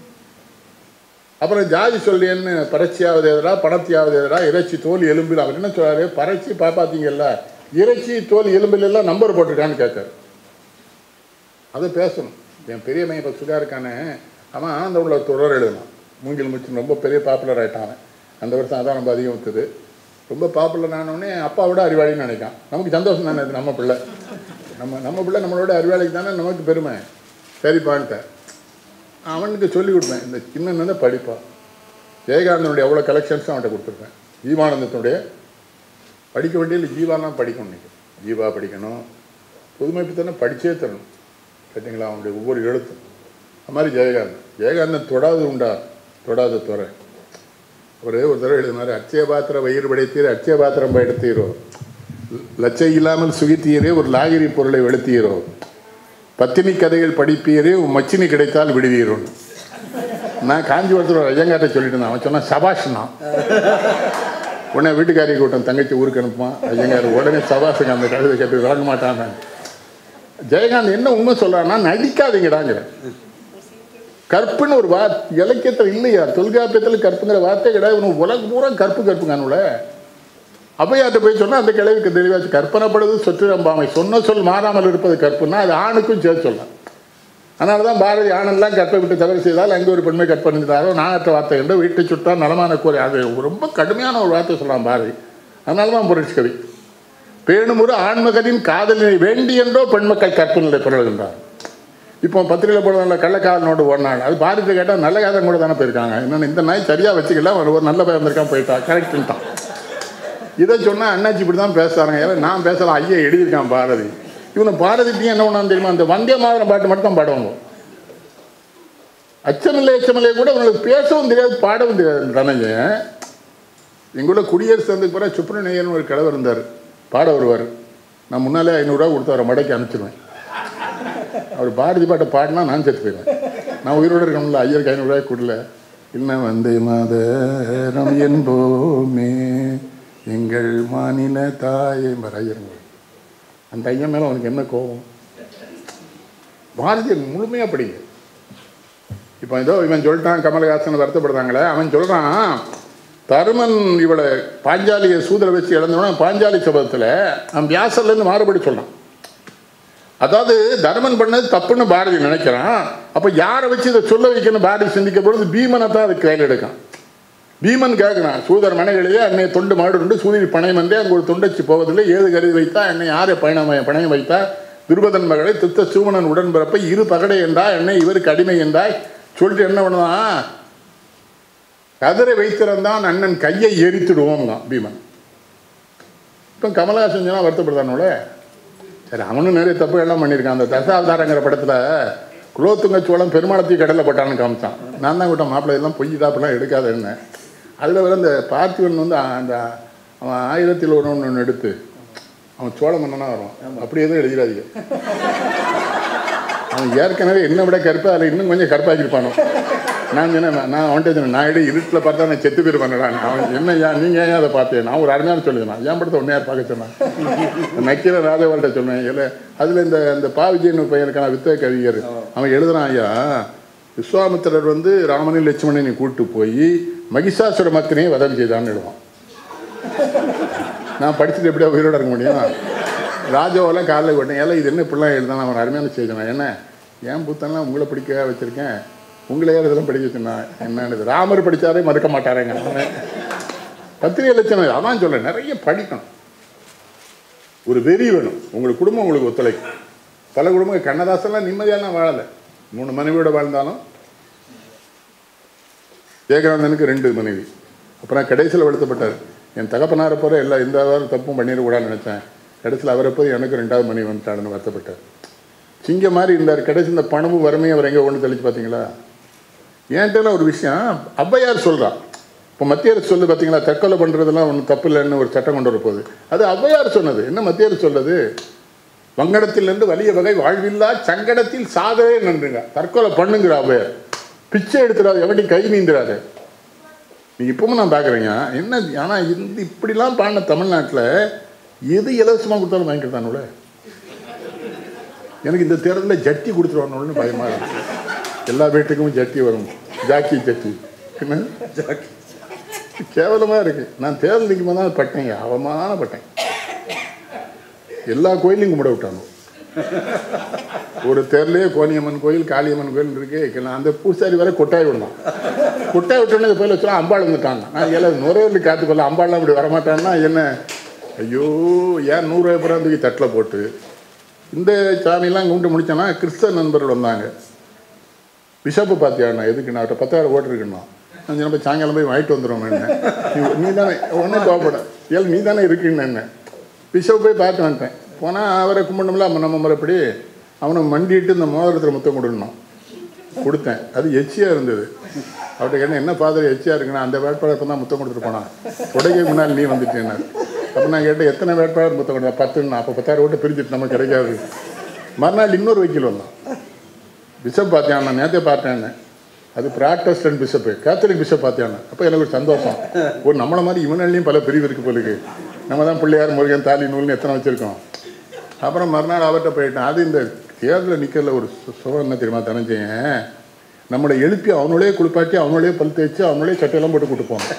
அப்புறம் ஜாதி சொல்லியன்னு பறச்சியாவது எதிரா பணத்தியாவது எதிரா இறைச்சி தோல் எலும்பில் அவர் என்ன சொல்றாரு பறச்சி பாப்பாத்தீங்கல்ல இறைச்சி தோல் எலும்பில் எல்லாம் நம்பர் போட்டிருக்கான்னு கேட்காரு அதை பேசணும் என் பெரிய மையம் இப்போ சுகா இருக்கானே அவன் ஆனந்த உள்ள தொடர் எழுதினான் மூங்கில் முச்சு ரொம்ப பெரிய பாப்புலர் ஆயிட்டான் அவன் அந்த வருஷம் அதான் ரொம்ப அதிகம் விற்றுது ரொம்ப பாப்புலர் ஆனவுடனே அப்பா விட அறிவாளின்னு நினைக்கான் நமக்கு சந்தோஷம் தானே இது நம்ம பிள்ளை நம்ம நம்ம பிள்ளை நம்மளோட அறிவாளிக்கு தானே நமக்கு பெருமை சரிப்பான்ட்டேன் அவனுக்கு சொல்லி கொடுப்பேன் இந்த சின்ன தான் படிப்பான் ஜெயகாந்தனுடைய எவ்வளோ கலெக்ஷன்ஸும் அவன்கிட்ட கொடுத்துருப்பேன் ஜீவானந்தத்தினுடைய படிக்க வேண்டியது ஜீவாலாம் படிக்கணும் நீங்கள் ஜீவா படிக்கணும் புதுமைப்பு தானே படிச்சே தரணும் கேட்டிங்களா அவனுடைய ஒவ்வொரு எழுத்தும் அது மாதிரி ஜெயகாந்தன் ஜெயகாந்தன் தொடாது உண்டா தொடாத துறை ஒரே ஒரு தடவை எழுதினாரு அச்சய பாத்திர வயிறு படைத்தீர் அச்சய பாத்திரம் படைத்தீரோ லச்சை இல்லாமல் சுகித்தீரே ஒரு லாகிரி பொருளை வெளுத்தீரோ பத்தினி கதைகள் படிப்பீரே உன் மச்சினி கிடைத்தால் விடுவீரோம் நான் காஞ்சிபுரத்தில் ஒரு ஐயங்காட்ட சொல்லிட்டு இருந்தேன் அவன் சொன்னான் சபாஷ்னா உடனே வீட்டுக்காரி கூட்டம் தங்கச்சி ஊருக்கு அனுப்புவான் ஐயங்கார் உடனே சபாஷுக்கு அந்த கழுதை கேட்டு விளங்க மாட்டான் ஜெயகாந்த் என்ன உண்மை சொல்றான்னா நடிக்காதீங்கடாங்கிற கற்புன்னு ஒரு வா இலக்கியத்தில் இல்லையா தொல்காப்பியத்தில் கற்புங்கிற வார்த்தை கிடையாது உனக்கு உலகம் பூரா கற்பு கற்புங்கானுல அவையாட்ட போய் சொன்னா அந்த கிழவிக்கு தெளிவாச்சு கற்பனைப்படுவது சொற்றிடம்பாமை சொன்ன சொல் மாறாமல் இருப்பது கற்புன்னா அது ஆணுக்கும் சேர்த்து சொல்லலாம் அதனால தான் பாரதி ஆணெல்லாம் கற்பை விட்டு தவறு செய்தால் அங்கே ஒரு பெண்மை கற்பணிந்தாரோ நாகற்ற வார்த்தை என்று வீட்டை சுட்டா நலமான கூரை அது ரொம்ப கடுமையான ஒரு வார்த்தை சொல்லலாம் பாரதி அதனால தான் புரட்சி கவி பேணுமுறை ஆண்மகனின் காதலினை வேண்டி என்றோ பெண்மக்கள் கற்பு நிலை பிறகுகின்றார் இப்போ பத்திரிகையில் போடுவாங்கல்ல கள்ளக்காதல் நோட்டு ஓடினாங்க அது பாரதியை கேட்டால் நல்ல காதல் கூட தானே போயிருக்காங்க என்னென்ன இந்த நாய் சரியாக வச்சுக்கல அவன் ஒரு நல்ல பையன் இருக்கான் போயிட்டா கரெக்டுன்ட்டான் இதை சொன்னால் அண்ணாச்சி இப்படி தான் பேசுகிறாங்க ஏன்னா நான் பேசலாம் ஐயா எழுதியிருக்கான் பாரதி இவனை பாரதிக்கு என்ன பண்ணான்னு தெரியுமா அந்த வந்தே மாதிரம் பாட்டு மட்டும் தான் பாடுவாங்க அச்சமில்லை அச்சமில்லை கூட உங்களுக்கு பேசவும் தெரியாது பாடவும் தெரியாது தனஞ்சன் எங்கூட குடியரசு வந்ததுக்கு பிறகு சுப்பிரமணியன் ஒரு கிழவர் இருந்தார் பாட வருவார் நான் முன்னாலே ஐநூறுரூவா கொடுத்து அவரை மடக்கி அனுப்பிச்சிடுவேன் அவர் பாரதி பாட்டை பாடினா நான் செத்து போயிடுவேன் நான் உயிரோடு இருக்கணும்ல ஐயருக்கு ஐநூறுரூவாய் கொடுல இல்லை வந்தே மாதரம் என்போமே எங்கள் மாநில தாயே ஐயருங்க அந்த ஐயன் மேலே அவனுக்கு என்ன கோபம் பாரதியை முழுமையாக படிங்க இப்போ ஏதோ இவன் சொல்லிட்டான் கமலஹாசன் வருத்தப்படுறாங்களே அவன் சொல்கிறான் தருமன் இவளை பாஞ்சாலியை சூதரை வச்சு இழந்தவன பாஞ்சாலி சபதத்தில் அவன் வியாசர்லேருந்து மாறுபடி சொல்கிறான் அதாவது தர்மன் பண்ணது தப்புன்னு பாரதி நினைக்கிறான் அப்போ யாரை வச்சு இதை சொல்ல வைக்கணும் பாரதி சிந்திக்க பொழுது பீமனை தான் அதுக்கு கையில் எடுக்கான் பீமன் கேட்குறான் சூதர் மனைகளிலே என்னை தொண்டு மாடுண்டு சூதிரி பணயம் வந்தே அங்கே ஒரு தொண்டச்சி போவதில்லை ஏது கருதி வைத்தா என்னை யாரை பயணம் பணயம் வைத்தா துருபதன் மகளை தித்த சூமனன் உடன்பிறப்பை இரு பகடை என்றா என்னை இவருக்கு அடிமை என்றாய் சொல்லிட்டு என்ன பண்ணுவான் கதிரை வைத்திருந்தான் அண்ணன் கையை எரித்துடுவோம் தான் பீமன் இப்போ கமலஹாசன் சொன்னா வருத்தப்படுதானோல சரி அவனும் நிறைய தப்பு எல்லாம் பண்ணியிருக்கான் அந்த தசாவதாரங்கிற படத்தில் குலோத்துங்க சோழன் பெருமாளத்தையும் கடலில் போட்டான்னு காமிச்சான் நான் தான் கூட்டம் மாப்பிள்ளை எல்லாம் பொய் தாப்பெல்லாம் எடுக்காத என்ன அதில் வர அந்த பார்த்திவன் வந்து அந்த அவன் ஆயிரத்தில் ஒரு ஒன்று எடுத்து அவன் சோழ மன்னனாக வரும் அப்படி எதுவும் எழுதிடாதீங்க அவன் ஏற்கனவே என்ன விட கருப்பா அதில் இன்னும் கொஞ்சம் கருப்பாக்கியிருப்பானோ நான் சொன்னேன் நான் அவன்கிட்ட சொன்னேன் நான் இடம் இருட்டில் பார்த்தா நான் செத்து போயிருப்பானடா அவன் என்ன ஏன் நீங்கள் ஏன் அதை பார்த்தேன் நான் ஒரு அருமையான சொல்லிடுவேன் ஏன் படத்தை ஒன்றே யார் பார்க்க சொன்னான் நக்கீர ராஜவாள்கிட்ட சொன்னேன் இல்லை அதில் இந்த இந்த பா விஜயன் ஒரு பையன் இருக்கான வித்த கவிஞர் அவன் எழுதுறான் ஐயா விஸ்வாமித்திரர் வந்து ராமனையும் லட்சுமணனையும் கூட்டு போய் மகிஷாசுர மத்தினையும் வதம் செய்தான்னு எழுதுவான் நான் படிச்சுட்டு எப்படியா உயிரோட இருக்க முடியும் ராஜாவெல்லாம் காலையில் விட்டேன் ஏல இது என்ன இப்படிலாம் எழுதான அவன் அருமையான செய்தி நான் என்ன ஏன் புத்தெல்லாம் உங்களை படிக்க வச்சுருக்கேன் உங்களை யார் இதெல்லாம் படிக்க வச்சுனா என்னன்னு ராமர் படித்தாரே மறுக்க மாட்டாரேங்க அவன் பத்திரிகை லட்சணம் அதான் சொல்கிறேன் நிறைய படிக்கணும் ஒரு வெறி வேணும் உங்களுக்கு குடும்பம் உங்களுக்கு ஒத்துழைக்கும் பல குடும்பங்கள் கண்ணதாசன்லாம் நிம்மதியான வாழலை மூணு மனைவியோட வாழ்ந்தாலும் ஜெயகாந்தனுக்கு ரெண்டு மனைவி அப்புறம் கடைசியில் வருத்தப்பட்டார் என் தகப்பனார போகிற எல்லா எந்த வாரம் தப்பும் பண்ணிடக்கூடாதுன்னு நினச்சேன் கடைசியில் அவரை போய் எனக்கு ரெண்டாவது மனைவி வந்துட்டாருன்னு வருத்தப்பட்டார் சிங்க மாதிரி இருந்தார் கடைசி இந்த பணமும் வறுமையும் அவர் எங்கே ஒன்று தெளிச்சு பார்த்தீங்களா ஏன்ட்டு ஒரு விஷயம் ஔவையார் சொல்கிறான் இப்போ மத்திய அரசு சொல்லு பார்த்தீங்களா தற்கொலை பண்ணுறதெல்லாம் ஒன்றும் தப்பு இல்லைன்னு ஒரு சட்டம் கொண்டு வர போகுது அது ஔவையார் சொன்னது என்ன மத்திய அரசு சொல்றது வங்கடத்திலிருந்து வலிய வகை வாழ்வில்லா சங்கடத்தில் சாதவே நன்றுங்க தற்கொலை பண்ணுங்கிற ஔவையார் பிச்சை எடுத்துடாது எவடி கை நீந்துடாது நீ இப்பவும் நான் பார்க்குறேங்க என்ன ஆனால் இந்த இப்படிலாம் பாடின தமிழ்நாட்டில் எது இலவசமாக கொடுத்தாலும் வாங்கிக்கிறதானுல எனக்கு இந்த தேர்தலில் ஜட்டி கொடுத்துருவானுன்னு பயமாக இருக்கு எல்லா வீட்டுக்கும் ஜட்டி வரும் ஜாக்கி ஜட்டி என்ன கேவலமாக இருக்கு நான் தேர்தல் நிற்கும் தான் பட்டேங்க அவமானப்பட்டேன் எல்லா கோயிலையும் கும்பிட விட்டானோ ஒரு தேர்லேயே கோனியம்மன் கோயில் காளியம்மன் கோயில் இருக்கு நான் அந்த பூசாரி வரை கொட்டாய் விடலாம் கொட்டாய் விட்டோன்னே கோயில் வச்சுலாம் அம்பாள் வந்துட்டாங்க நான் எல்லாம் நுரையீரல் காத்து போல அம்பாள்லாம் இப்படி வரமாட்டான்னா என்ன ஐயோ ஏன் நூறுரூவாய் புறம் தூக்கி தட்டில் போட்டு இந்த சாமியெல்லாம் கும்பிட்டு முடிச்சோன்னா கிறிஸ்தவ நண்பர்கள் வந்தாங்க பிஷப்பு பார்த்தியாண்ணா எதுக்கு நான் அவர்கிட்ட பத்தாயிரம் ஓட்டு இருக்குண்ணா நான் நம்ம சாயங்காலம் போய் வாங்கிட்டு வந்துடுவோம் என்ன நீ தானே ஒன்றும் கோவப்பட ஏல் நீ தானே இருக்குன்னு என்ன பிஷப் போய் பார்த்து வந்துட்டேன் போனால் அவரை கும்பிடணும்ல நம்ம நம்ம முறைப்படி அவனை மண்டிட்டு இந்த மோதிரத்தில் முத்தம் கொடுக்கணும் கொடுத்தேன் அது எச்சியாக இருந்தது அவர்கிட்ட கேட்டேன் என்ன ஃபாதர் எச்சியாக இருக்குன்னா அந்த வேட்பாளர் இப்போ தான் முத்தம் கொடுத்துட்டு போனான் உடைக்க முன்னால் நீ வந்துட்டேன் அப்போ நான் கேட்டேன் எத்தனை வேட்பாளர் முத்தம் கொடுத்தா பத்துன்னா அப்போ பத்தாயிரம் ஓட்டு பிரிச்சுட்டு நம்ம கிடைக்காது மறுநாள் இன்னொரு வக்கீல் வந்தான் பிஷப் பார்த்தியான் நான் நேற்றே பார்த்தேன் அது ப்ராக்டஸ்டன் பிஷப்பு கேத்தலிக் பிஷப் பார்த்தியான் அப்போ எனக்கு ஒரு சந்தோஷம் ஒரு நம்மளை மாதிரி இவனாலையும் பல பிரிவு இருக்கு போலுக்கு நம்ம தான் பிள்ளையார் முருகன் தாலி நூல்னு எத்தனை வச்சுருக்கோம் அப்புறம் மறுநாள் அவர்கிட்ட போயிட்டேன் அது இந்த தேர்தலில் நிற்கிறதுல ஒரு சு- சுகம் என்ன தெரியுமா தனஞ்சயன் நம்மளை எழுப்பி அவனோடே குளிப்பாட்டி அவனோடே பல் தேய்ச்சி அவனோடே சட்டையெல்லாம் போட்டு கூட்டு போவாங்க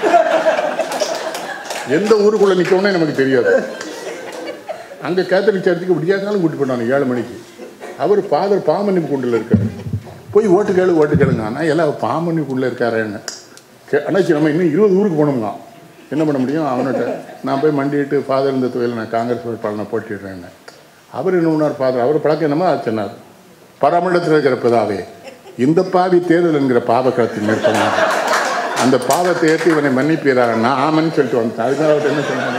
எந்த ஊருக்குள்ளே நிற்கணும்னே நமக்கு தெரியாது அங்கே கேத்தலிக் சர்ச்சுக்கு விடியாக்காலும் கூட்டு போனாங்க ஏழு மணிக்கு அவர் ஃபாதர் பாமன்னிப்புக்குண்டில் இருக்காரு போய் ஓட்டு கேளு ஓட்டு கேளுங்க ஆனால் எல்லாம் பாமன்னிப்புக்குள்ளே இருக்காருன்னு கே அண்ணாச்சி நம்ம இன்னும் இருபது ஊருக்கு போகணுங்க என்ன பண்ண முடியும் அவன்கிட்ட நான் போய் மண்டிட்டு ஃபாதர் இந்த தொழில் நான் காங்கிரஸ் வேட்பாளனை போட்டிடுறேன்னு அவர் என்ன பண்ணார் ஃபாதர் அவர் பழக்கம் என்னமோ சொன்னார் பரமண்டத்தில் இருக்கிற பிதாவே இந்த பாவி தேர்தல் என்கிற பாவக்களத்தில் மேற்கொண்டார் அந்த பாவத்தை ஏற்றி இவனை மன்னிப்பீராக நான் ஆமன்னு சொல்லிட்டு வந்தேன் அதுக்கு அவர்கிட்ட என்ன சொன்னாங்க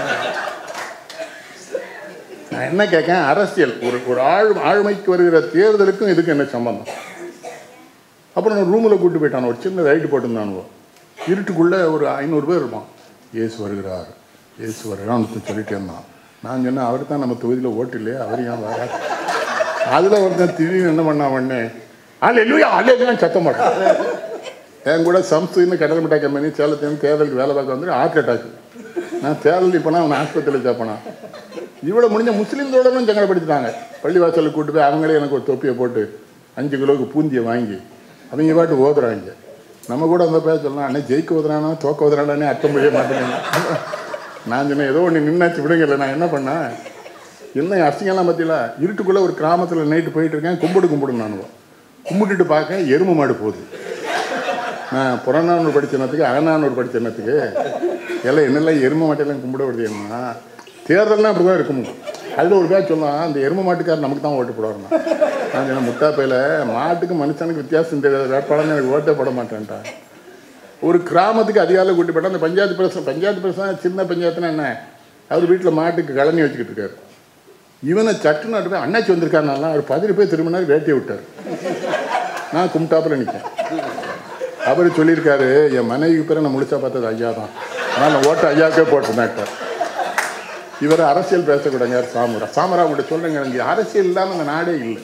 நான் என்ன கேட்கேன் அரசியல் ஒரு ஒரு ஆழ் ஆளுமைக்கு வருகிற தேர்தலுக்கும் இதுக்கு என்ன சம்பந்தம் அப்புறம் நான் ரூமில் கூட்டு போயிட்டான் ஒரு சின்ன ரைட்டு போட்டிருந்தானுவோ இருட்டுக்குள்ளே ஒரு ஐநூறு பேர் இருப்பான் இயேசு வருகிறார் இயேசு வருகிறான்னு சொல்லிட்டே இருந்தான் நான் சொன்னேன் அவர் தான் நம்ம தொகுதியில் ஓட்டு இல்லையா அவர் ஏன் வரார் அதில் ஒருத்தன் திடீர்னு என்ன பண்ணான் உடனே ஆள் இல்லையா ஆள் இல்லையா சத்தம் போட்டான் என் கூட சம்ஸ்துன்னு கடல் மிட்டாய் கம்பெனி சேலத்துலேருந்து தேர்தலுக்கு வேலை பார்க்க வந்து ஹார்ட் அட்டாக் நான் தேர்தல் இப்போனா அவன் ஆஸ்பத்திரியில் சேர்ப்பனா இவ்வளோ முடிஞ்ச முஸ்லீம்களோடனும் சங்கடப்படுத்திட்டாங்க பள்ளிவாசலுக்கு கூட்டு போய் அவங்களே எனக்கு ஒரு தொப்பியை போட்டு அஞ்சு கிலோவுக்கு பூந்தியை வாங்கி அவங்க பாட்டு ஓதுறாங்க நம்ம கூட அந்த பேர் சொல்லலாம் அண்ணே ஜெயிக்க ஓதுறானா தோக்க ஓதுறானே அர்த்தம் புரிய மாட்டேங்க நான் சொன்னேன் ஏதோ ஒன்று நின்னாச்சு விடுங்கல்ல நான் என்ன பண்ணேன் என்ன அசிங்கம்லாம் பற்றியில இருட்டுக்குள்ளே ஒரு கிராமத்தில் நைட்டு போயிட்டு இருக்கேன் கும்பிடு கும்பிடு நானுவோம் கும்பிட்டுட்டு பார்க்க எருமை மாடு போகுது நான் புறநானூறு படிச்ச என்னத்துக்கு அகநானூறு படிச்ச என்னத்துக்கு எல்லாம் என்னெல்லாம் எருமை மாட்டையெல்லாம் கும்பிட விடுது என்ன தேர்தல்னா அப்படி தான் இருக்கும் அதில் ஒரு பேர் சொல்லலாம் அந்த எருமை மாட்டுக்கார் நமக்கு தான் ஓட்டு போடுவாருண்ணா நான் சொன்னேன் முட்டாப்பையில் மாட்டுக்கு மனுஷனுக்கு வித்தியாசம் தெரியாது வேட்பாளர் எனக்கு ஓட்டே போட மாட்டேன்ட்டா ஒரு கிராமத்துக்கு அதிகாலை கூட்டி போட்டால் அந்த பஞ்சாயத்து பிரசம் பஞ்சாயத்து பிரசம் சின்ன பஞ்சாயத்துனா என்ன அவர் வீட்டில் மாட்டுக்கு கழனி வச்சுக்கிட்டு இருக்காரு இவனை சட்டுன்னு போய் அண்ணாச்சி வந்திருக்காருனாலாம் அவர் பதிரி போய் திரும்பினார் வேட்டியை விட்டார் நான் கும்பிட்டாப்புல நிற்கேன் அவர் சொல்லியிருக்காரு என் மனைவிக்கு பிறகு நான் முடிச்சா பார்த்தது ஐயா தான் ஆனால் நான் ஓட்டு ஐயாக்கே போட்டிருந்தேன் இவர் அரசியல் பேசக்கூடாது யார் சாமரா சாமரா கிட்ட சொல்லுங்க எனக்கு அரசியல் இல்லாமல் இந்த நாடே இல்லை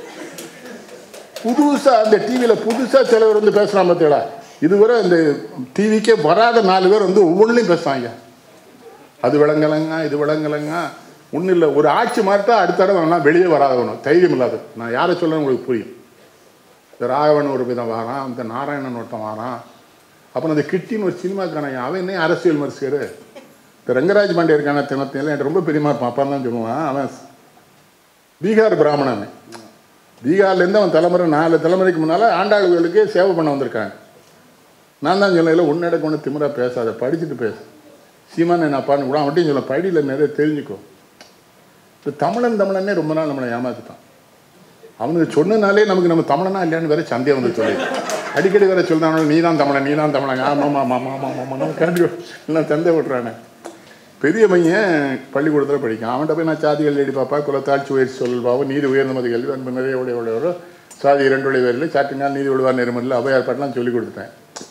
புதுசாக அந்த டிவியில் புதுசாக சிலவர் வந்து பேசுகிறான் பார்த்தீங்களா இதுவரை இந்த டிவிக்கே வராத நாலு பேர் வந்து ஒவ்வொன்றிலையும் பேசுகிறாங்க அது விளங்கலைங்க இது விளங்கலைங்க ஒன்றும் இல்லை ஒரு ஆட்சி மாறிட்டா அடுத்த தடவை வேணா வெளியே வராதவனும் தைரியம் இல்லாத நான் யாரை சொல்ல உங்களுக்கு புரியும் இந்த ராகவன் ஒரு விதம் வாரான் இந்த நாராயணன் ஒருத்தன் வாரான் அப்புறம் அந்த கிட்டின்னு ஒரு சினிமாக்கான அவன் என்ன அரசியல் மருசியர் இந்த ரங்கராஜ் பாண்டே இருக்கான தினத்தையில் எனக்கு ரொம்ப பெரியமா இருப்பான் அப்பா தான் சொல்லுவான் அவன் பீகார் பிராமணன் பீகார்லேருந்து அவன் தலைமுறை நாலு தலைமுறைக்கு முன்னால் ஆண்டாளுகளுக்கு சேவை பண்ண வந்திருக்காங்க நான் தான் சொன்னேன் உன்னட கொண்டு திமிரா பேசாத படிச்சுட்டு பேசு சீமான் என்ன அப்பான்னு கூட அவன்கிட்டையும் சொல்ல படியில் நிறைய தெரிஞ்சுக்கோ இந்த தமிழன் தமிழனே ரொம்ப நாள் நம்மளை ஏமாத்திட்டான் அவனுக்கு சொன்னனாலே நமக்கு நம்ம தமிழனா இல்லையான்னு வேற சந்தேகம் வந்து சொல்லி அடிக்கடி வேற சொல்றானோ நீ தான் தமிழன் நீ தான் தமிழன் ஆமாம் ஆமாம் ஆமாம் ஆமாம் ஆமாம் நம்ம கண்டு எல்லாம் சந்தேகம் விட்றானே பெரிய பையன் பள்ளிக்கூடத்தில் படிக்கான் அவன்கிட்ட போய் நான் சாதிகள் எழுதி பாப்பா குலத்தாட்சி உயர்ச்சி சொல்வாவும் நீதி உயர்ந்த மதி கல்வி அன்பு நிறைய உடைய உடையவரோ சாதி இரண்டுடைய பேரில் சாட்டினால் நீதி விடுவார் நெருமல்ல அவையார் பாட்டெலாம் சொல்லி கொடுத்துட்டேன்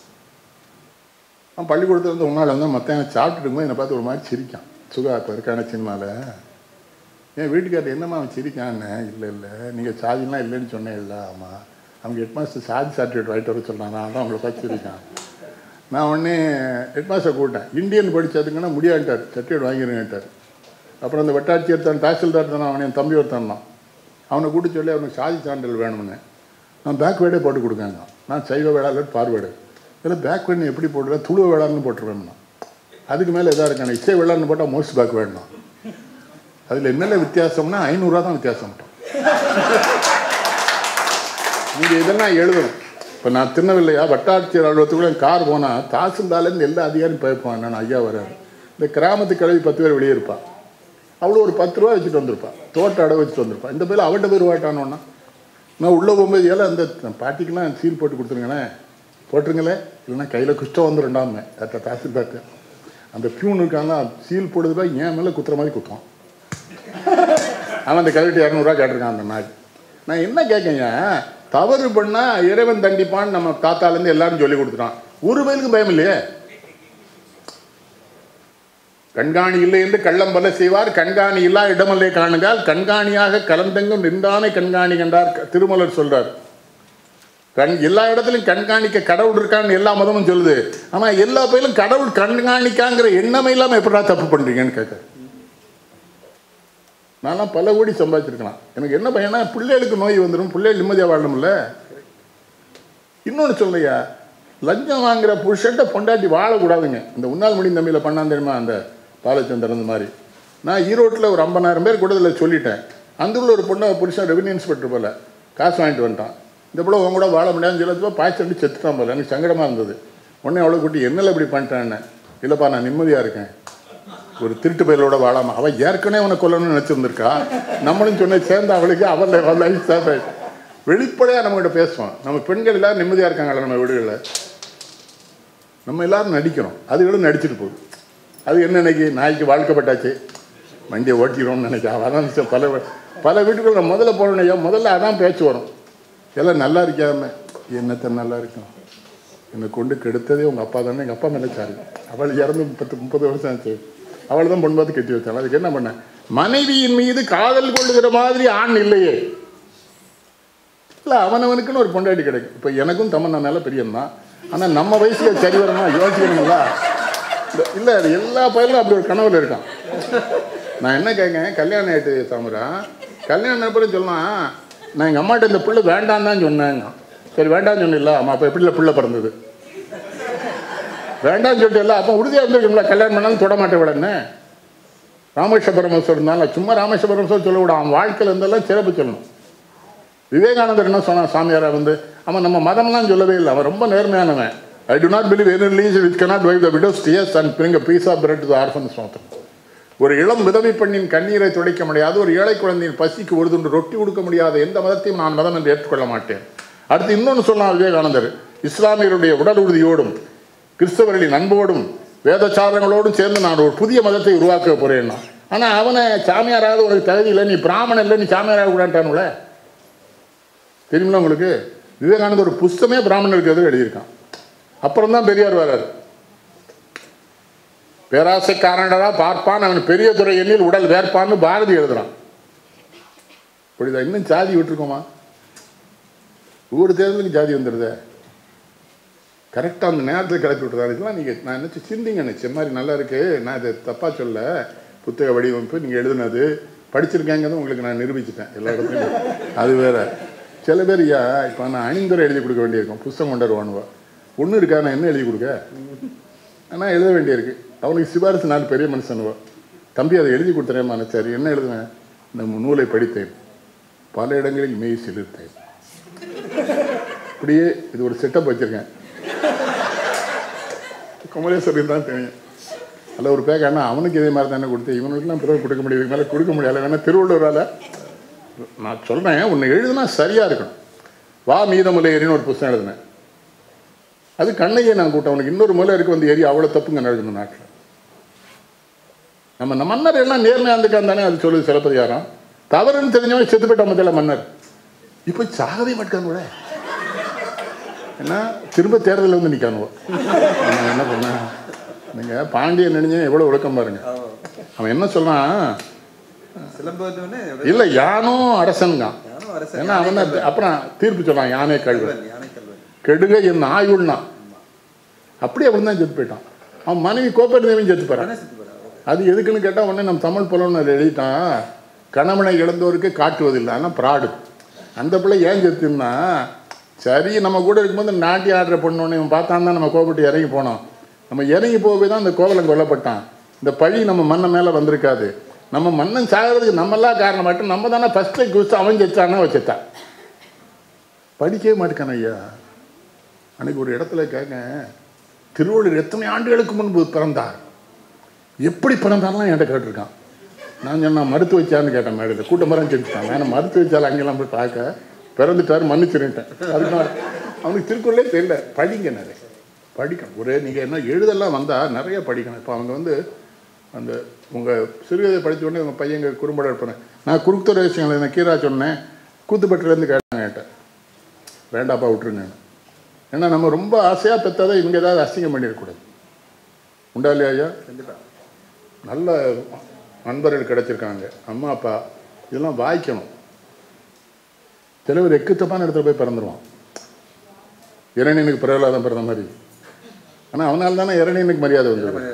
அவன் பள்ளிக்கூடத்தில் வந்து உன்னால் வந்து மற்ற சாப்பிட்டுட்டு இருக்கும்போது என்னை பார்த்து ஒரு மாதிரி சிரிக்கான் சுகா இப்போ இருக்கான சினிமாவில் என் வீட்டுக்காரர் என்னம்மா அவன் சிரிக்கான்னு இல்லை இல்லை நீங்கள் சாதிலாம் இல்லைன்னு சொன்னேன் இல்லை ஆமாம் அவங்க ஹெட்மாஸ்டர் சாதி சர்டிஃபிகேட் வாங்கிட்டு வர சொன்னாங்க நான் தான் அவங்கள பார்த்து சிரிக்கான் நான் உடனே ஹெட்மாஸ்டர் கூப்பிட்டேன் இந்தியன் படித்ததுங்கன்னா முடியாட்டார் சர்டிஃபிகேட் வாங்கிருங்கட்டார் அப்புறம் அந்த வட்டாட்சியர் தான் தாசில்தார் தானே அவன் என் தம்பி ஒருத்தன் தான் அவனை கூட்டி சொல்லி அவனுக்கு சாதி சான்றிதழ் வேணும்னு நான் பேக்வேர்டே போட்டு கொடுக்காங்க நான் சைவ வேளாளர் பார்வேர்டு இதில் பேக்வேர்டு எப்படி போட்டுருவேன் துளுவ வேளாள்னு போட்டுருவேன் அதுக்கு மேலே எதாக இருக்கான இசை வேளாள்னு போட்டால் மோஸ்ட் பேக்வேர்டு தான் அதில் என்னென்ன வித்தியாசம்னா ஐநூறுரூவா தான் வித்தியாசம் மட்டும் நீங்கள் இதெல்லாம் எழுதணும் இப்போ நான் திருநெல்வேலியா வட்டாட்சியர் அலுவலகத்துக்குள்ள கார் போனால் தாசில்தார்லேருந்து எல்லா அதிகாரியும் பயப்பான் நான் ஐயா வராரு இந்த கிராமத்து கிழவி பத்து பேர் வெளியே இருப்பான் அவ்வளோ ஒரு பத்து ரூபா வச்சுட்டு வந்திருப்பான் தோட்ட அடை வச்சுட்டு வந்திருப்பான் இந்த பேர் அவன்கிட்ட பேர் வாட்டானோன்னா நான் உள்ளே போகும்போது ஏல அந்த பாட்டிக்கெல்லாம் சீல் போட்டு கொடுத்துருங்களேன் போட்டுருங்களே இல்லைன்னா கையில் குஷ்டம் வந்துருண்டாமே அத்த தாசில்தார்ட்ட அந்த பியூன் இருக்காங்க சீல் போடுறதுல என் மேலே குத்துற மாதிரி குத்துவான் அவன் அந்த கல்விட்டு இரநூறுவா கேட்டிருக்கான் அந்த நாள் நான் என்ன கேட்கேங்க தவறு பண்ணால் இறைவன் தண்டிப்பான்னு நம்ம தாத்தாலேருந்து எல்லாரும் சொல்லி கொடுத்துட்டான் ஒரு பேருக்கு பயம் இல்லையே கண்காணி இல்லை என்று கள்ளம் பல செய்வார் கண்காணி இல்லா இடமல்லே காணுங்கால் கண்காணியாக கலந்தெங்கும் நின்றானே கண்காணி கண்டார் திருமலர் சொல்றார் கண் எல்லா இடத்துலையும் கண்காணிக்க கடவுள் இருக்கான்னு எல்லா மதமும் சொல்லுது ஆனா எல்லா பேரும் கடவுள் கண்காணிக்காங்கிற எண்ணமே இல்லாம எப்படா தப்பு பண்றீங்கன்னு கேட்க நான்லாம் பல கோடி சம்பாதிச்சிருக்கலாம் எனக்கு என்ன பையனா பிள்ளைகளுக்கு நோய் வந்துடும் பிள்ளைகள் நிம்மதியாக வாழணும்ல இன்னொன்று சொல்லையா லஞ்சம் வாங்குற புருஷன்ட்ட பொண்டாட்டி வாழக்கூடாதுங்க இந்த உன்னால் முடியும் தம்பியில் பண்ணான் தெரியுமா அந்த பாலச்சந்திரன் இந்த மாதிரி நான் ஈரோட்டில் ஒரு ஐம்பதாயிரம் பேர் கூட இதில் சொல்லிட்டேன் அந்த ஊரில் ஒரு பொண்ணு புருஷன் ரெவன்யூ இன்ஸ்பெக்டர் போல காசு வாங்கிட்டு வந்துட்டான் இந்த போல உன் கூட வாழ முடியாதுன்னு சொல்லி பாய்ச்சல் செத்துட்டான் போல எனக்கு சங்கடமாக இருந்தது உடனே அவ்வளோ குட்டி என்னல இப்படி பண்ணிட்டேன்னு இல்லைப்பா நான் நிம்மதியாக இருக்கேன் ஒரு திருட்டு பயிலோட வாழாம அவள் ஏற்கனவே உன்னை கொல்லணும்னு நினச்சிருந்துருக்கா நம்மளும் சொன்ன சேர்ந்த அவளுக்கு அவள் அவள் லைஃப் தான் வெளிப்படையாக நம்மகிட்ட பேசுவான் நம்ம பெண்கள் எல்லாரும் நிம்மதியாக இருக்காங்கல்ல நம்ம வீடுகளில் நம்ம எல்லாரும் நடிக்கிறோம் அதுகளும் நடிச்சிட்டு போகுது அது என்ன நினைக்கி நாய்க்கு வாழ்க்கப்பட்டாச்சு வண்டியை ஓட்டிக்கிறோம்னு நினைக்க அதான் ச- பல பல வீட்டுக்குள்ள நான் முதல்ல போனோம்னையா முதல்ல அதான் பேச்சு வரும் எல்லாம் நல்லா இருக்காம என்னத்தை நல்லா இருக்கும் என்னை கொண்டு கெடுத்ததே உங்கள் அப்பா தானே எங்கள் அப்பா மேலே சாரி அவள் இறந்து பத்து முப்பது வருஷம் ஆச்சு அவள் தான் பொண்ணு பார்த்து கட்டி வச்சாள் அதுக்கு என்ன பண்ண மனைவியின் மீது காதல் கொள்ளுகிற மாதிரி ஆண் இல்லையே இல்லை அவனவனுக்குன்னு ஒரு பொண்டாட்டி கிடைக்கும் இப்போ எனக்கும் தமன்னா மேலே பிரியம்தான் ஆனால் நம்ம வயசுல சரி வரணும் யோசிக்கணுங்களா இல்ல- இல்லை அது எல்லா பயிலும் அப்படி ஒரு கனவுல இருக்கான் நான் என்ன கேட்கேன் கல்யாணம் ஆயிட்டு சாமரா கல்யாணம் அப்புறம் சொல்லலாம் நான் எங்கள் அம்மாட்ட இந்த பிள்ளை வேண்டாம் தான் சொன்னேங்க சரி வேண்டாம்னு சொன்னில்ல அம்மா அப்போ எப்படி பிள்ளை பிறந்தது வேண்டாம்னு சொல்லிட்டு இல்லை அப்போ உறுதியாக இருந்திருக்கும்ல கல்யாணம் பண்ணாலும் தொட மாட்டேன் விடன்னு ராமேஸ்வர பரமேஸ்வரர் இருந்தாலும் சும்மா ராமேஸ்வர பரமேஸ்வரர் சொல்ல விட அவன் வாழ்க்கையில் இருந்தெல்லாம் சிறப்பு சொல்லணும் விவேகானந்தர் என்ன சொன்னான் சாமியாரா வந்து அவன் நம்ம மதம்லாம் சொல்லவே இல்லை அவன் ரொம்ப நேர்மையானவன் ஐ do not believe any religion which cannot wipe the widow's tears and bring a piece of bread to the orphans மாத்திரம் ஒரு இளம் விதவை பெண்ணின் கண்ணீரை துடைக்க முடியாது ஒரு ஏழை குழந்தையின் பசிக்கு ஒரு துண்டு ரொட்டி கொடுக்க முடியாத எந்த மதத்தையும் நான் மதம் என்று ஏற்றுக்கொள்ள மாட்டேன் அடுத்து இன்னொன்று சொன்னார் விவேகானந்தர் இஸ்லாமியருடைய உடல் உறுதியோடும் கிறிஸ்தவர்களின் அன்போடும் வேதச்சாரங்களோடும் சேர்ந்து நான் ஒரு புதிய மதத்தை உருவாக்க போறேன்னா ஆனால் அவனை சாமியாராவது உனக்கு தகுதி இல்லை நீ பிராமணன் இல்லை நீ சாமியாராக கூடாட்டானுல தெரியுமில உங்களுக்கு விவேகானந்தர் ஒரு புஸ்தமே பிராமணருக்கு எதிராக எழுதியிருக்கான் அப்புறம் தான் பெரியார் வராரு பேராசைக்காரனடா பார்ப்பான் அவன் பெரிய துறை எண்ணில் உடல் வேர்ப்பான்னு பாரதி எழுதுறான் புரியுதா இன்னும் ஜாதி விட்டுருக்கோமா ஒவ்வொரு தேர்தலுக்கும் ஜாதி வந்துடுதே கரெக்டாக அந்த நேரத்தில் கிளப்பி விட்டுறாரு இதெல்லாம் நீங்கள் நான் நினச்சி சிந்திங்க நினச்ச மாதிரி நல்லா இருக்கு நான் இதை தப்பாக சொல்ல புத்தக வடிவமைப்பு நீங்கள் எழுதுனது படிச்சிருக்கேங்கிறத உங்களுக்கு நான் நிரூபிச்சிட்டேன் எல்லா இடத்துலையும் அது வேற சில பேர் ஐயா இப்போ நான் அணிந்துரை எழுதி கொடுக்க வேண்டியிருக்கும் புஸ்தகம் கொண்டு வருவானுவா ஒன்று இருக்கா நான் என்ன எழுதி கொடுக்க ஆனால் எழுத வேண்டியிருக்கு அவனுக்கு சிபாரிசு நாலு பெரிய மனுஷனுவா தம்பி அதை எழுதி கொடுத்துறேம்மா சரி என்ன எழுதுவேன் இந்த நூலை படித்தேன் பல இடங்களில் மெய் சிலிர்த்தேன் அப்படியே இது ஒரு செட்டப் வச்சுருக்கேன் குமரேஸ்வரன் தான் தெரியும் அதில் ஒரு பேக் ஆனால் அவனுக்கு இதே மாதிரி தானே கொடுத்து இவனுக்குலாம் பிறகு கொடுக்க முடியாது இதுக்கு மேலே கொடுக்க முடியாது வேணா திருவள்ளுவரால் நான் சொல்கிறேன் உன்னை எழுதுனா சரியாக இருக்கணும் வா மீதமுலையரின்னு ஒரு புத்தகம் எழுதினேன் அது கண்ணையே நான் கூட்டம் அவனுக்கு இன்னொரு மூலை இருக்கு வந்து ஏறி அவ்வளோ தப்புங்க நடக்கணும் நாட்டில் நம்ம இந்த மன்னர் எல்லாம் நேர்மையாக இருந்துக்கான் தானே அது சொல்லுது சிலப்பதிகாரம் தவறுன்னு தெரிஞ்சவன் செத்து போயிட்ட முதல்ல மன்னர் இப்போ சாகவே மாட்டாங்க கூட ஏன்னா திரும்ப தேர்தலில் வந்து நிற்கானுவோ நான் என்ன பண்ணேன் நீங்கள் பாண்டியன் நினைஞ்சேன் எவ்வளோ ஒழுக்கம் பாருங்க அவன் என்ன சொல்றான் சிலம்புன்னு இல்லை யானும் அரசன்கான் யாரும் அரசன் ஏன்னா அவன் தான் அப்புறம் தீர்ப்பு சொன்னான் யானே கழுவன் கல்வன், யானை கல்வன் கெடுக என் ஆயுள்னா அப்படியே அவன் தான் செத்து போயிட்டான் அவன் மனைவி கோப்பர் தேவியும் செத்து போறான் தானே செத்து போறான் அவரு. அது எதுக்குன்னு கேட்டால் உடனே நம்ம தமிழ் புலவன் அதில் எழுதிட்டான் கணவனை இழந்தவருக்கு காட்டுவதில்லை ஆனால் ப்ராடு அந்த பிள்ளை ஏன் செத்துன்னா சரி நம்ம கூட இருக்கும்போது நாட்டி ஆடுற பொண்ணு இவன் பார்த்தான் தான் நம்ம கோபப்பட்டு இறங்கி போனோம் நம்ம இறங்கி போகவே தான் இந்த கோவலன் கொல்லப்பட்டான் இந்த பழி நம்ம மண்ணன் மேலே வந்திருக்காது நம்ம மன்னன் சாகிறதுக்கு நம்மெல்லாம் காரணமாட்டும் நம்ம தானே ஃபஸ்ட்டு குஸ்து அவன் செத்தானா வச்சுத்தான் படிக்கவே மாட்டேக்கான ஐயா அன்னைக்கு ஒரு இடத்துல கேட்க திருவள்ளுவர் எத்தனை ஆண்டுகளுக்கு முன்பு பிறந்தார் எப்படி பிறந்தாலும் என்கிட்ட கேட்டிருக்கான் நான் சொன்னேன் மருத்துவ வச்சான்னு கேட்டேன் மேடம் கூட்டம் மரம் செஞ்சுட்டான் வேணா மருத்துவ வச்சாலும் அங்கெல்லாம் போய் பார்க்க பிறந்துட்டாரு மன்னிச்சிருட்டேன் அதுக்கு நான் அவனுக்கு திருக்குறளே தெரியல படிங்க நிறைய படிக்கணும் ஒரே நீங்கள் என்ன எழுதெல்லாம் வந்தால் நிறைய படிக்கணும் இப்போ அவங்க வந்து அந்த உங்கள் சிறுகதை படித்த உடனே உங்கள் பையங்க குறும்பட இருப்பேன் நான் குறுக்குத்துறை விஷயங்கள் இந்த கீரா சொன்னேன் கூத்துப்பட்டிலேருந்து கேட்டாங்க என்கிட்ட வேண்டாப்பா விட்டுருங்க ஏன்னா நம்ம ரொம்ப ஆசையாக பெற்றதை இவங்க ஏதாவது அசிங்கம் பண்ணிடக்கூடாது உண்டா இல்லையா ஐயா கண்டிப்பா நல்ல நண்பர்கள் கிடைச்சிருக்காங்க அம்மா அப்பா இதெல்லாம் வாய்க்கணும் சிலவர் எக்குத்தப்பான இடத்துல போய் பிறந்துருவான் இரணியனுக்கு பிரகலாதம் பிறந்த மாதிரி ஆனால் அவனால தானே இரணியனுக்கு மரியாதை வந்தது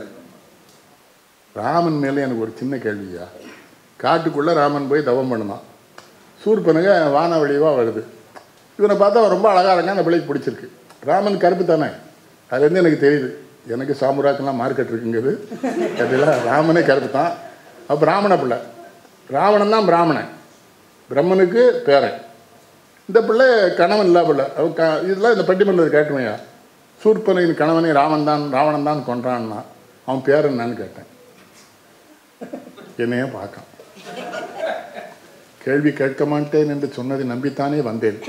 ராமன் மேலே எனக்கு ஒரு சின்ன கேள்வியா காட்டுக்குள்ளே ராமன் போய் தவம் பண்ணுனான் சூர்பனுங்க வானவழிவாக வருது இவனை பார்த்தா அவன் ரொம்ப அழகாக இருக்கான் அந்த பிள்ளைக்கு பிடிச்சிருக்கு ராமன் கருப்பு தானே அதுலேருந்து எனக்கு தெரியுது எனக்கு சாமுராக்கெல்லாம் மார்க்கெட் இருக்குங்கிறது அப்படிலாம் ராமனே கருப்பு தான் அப்போ பிராமண பிள்ளை ராவணன் தான் பிராமணன் பிரம்மனுக்கு பேரன் இந்த பிள்ளை கணவன் இல்லா பிள்ளை அவ க இதெல்லாம் இந்த பட்டிமன்றத்தை கேட்டுமையா சூர்பனின் கணவனை ராமன் தான் ராவணன் தான் கொன்றான்னா அவன் பேர் என்னன்னு கேட்டேன் என்னையே பார்க்கான் கேள்வி கேட்க மாட்டேன் என்று சொன்னதை நம்பித்தானே வந்தேன்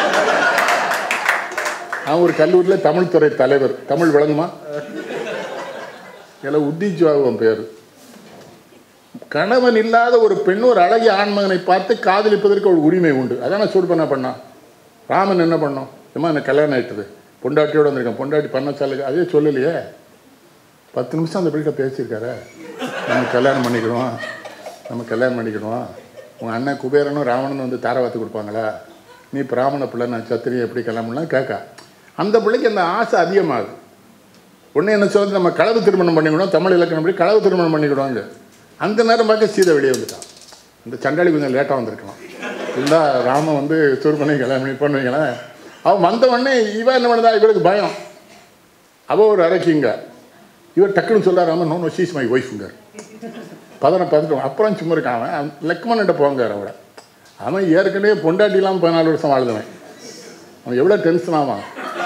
நான் ஒரு கல்லூரியில் தமிழ் துறை தலைவர் தமிழ் விளங்குமா இல்லை உத்திஜாவுவன் பேர் கணவன் இல்லாத ஒரு பெண் ஒரு அழகிய ஆண்மகனை பார்த்து காதலிப்பதற்கு ஒரு உரிமை உண்டு அதான சூர்பனா பண்ணான் ராமன் என்ன பண்ணோம் ஏமா எனக்கு கல்யாணம் ஆயிட்டது பொண்டாட்டியோட வந்திருக்கேன் பொண்டாட்டி பண்ணச்சாலுக்கு அதே சொல்லலையே பத்து நிமிஷம் அந்த பிள்ளைகிட்ட பேசியிருக்காரு நம்ம கல்யாணம் பண்ணிக்கிடுவோம் நம்ம கல்யாணம் பண்ணிக்கிடுவோம் உங்கள் அண்ணன் குபேரனும் ராவணனும் வந்து தாரவாத்து கொடுப்பாங்களா நீ பிராமண பிள்ளை நான் சத்திரியை எப்படி கல்யாணம் பண்ணலாம் கேட்கா அந்த பிள்ளைக்கு அந்த ஆசை அதிகமாகுது ஒன்று என்ன சொல்றது நம்ம களவு திருமணம் பண்ணிக்கிடுவோம் தமிழ் இலக்கணம் படி களவு திருமணம் பண்ணிக்கிடுவாங்க அந்த நேரம் பார்க்க சீதை வெளியே வந்துட்டான் இந்த சண்டாளி கொஞ்சம் லேட்டாக வந்திருக்கலாம் இருந்தால் ராமன் வந்து சூர்பனை கல்யாணம் பண்ணி பண்ணுவீங்களேன் அவன் வந்த உடனே இவன் என்ன பண்ணுதா இவளுக்கு பயம் அவள் ஒரு அரைக்கிங்க இவர் டக்குன்னு சொல்ல Raman no no she's my ஒய்ஃபுங்க பதனை பதட்டும் அப்புறம் சும்மா இருக்கான் அவன் அவன் லக்மன்கிட்ட போங்க அவளை அவன் ஏற்கனவே பொண்டாட்டி இல்லாமல் பதினாலு வருஷம் வாழ்ந்தவன் அவன் எவ்வளோ டென்ஷன் ஆவான்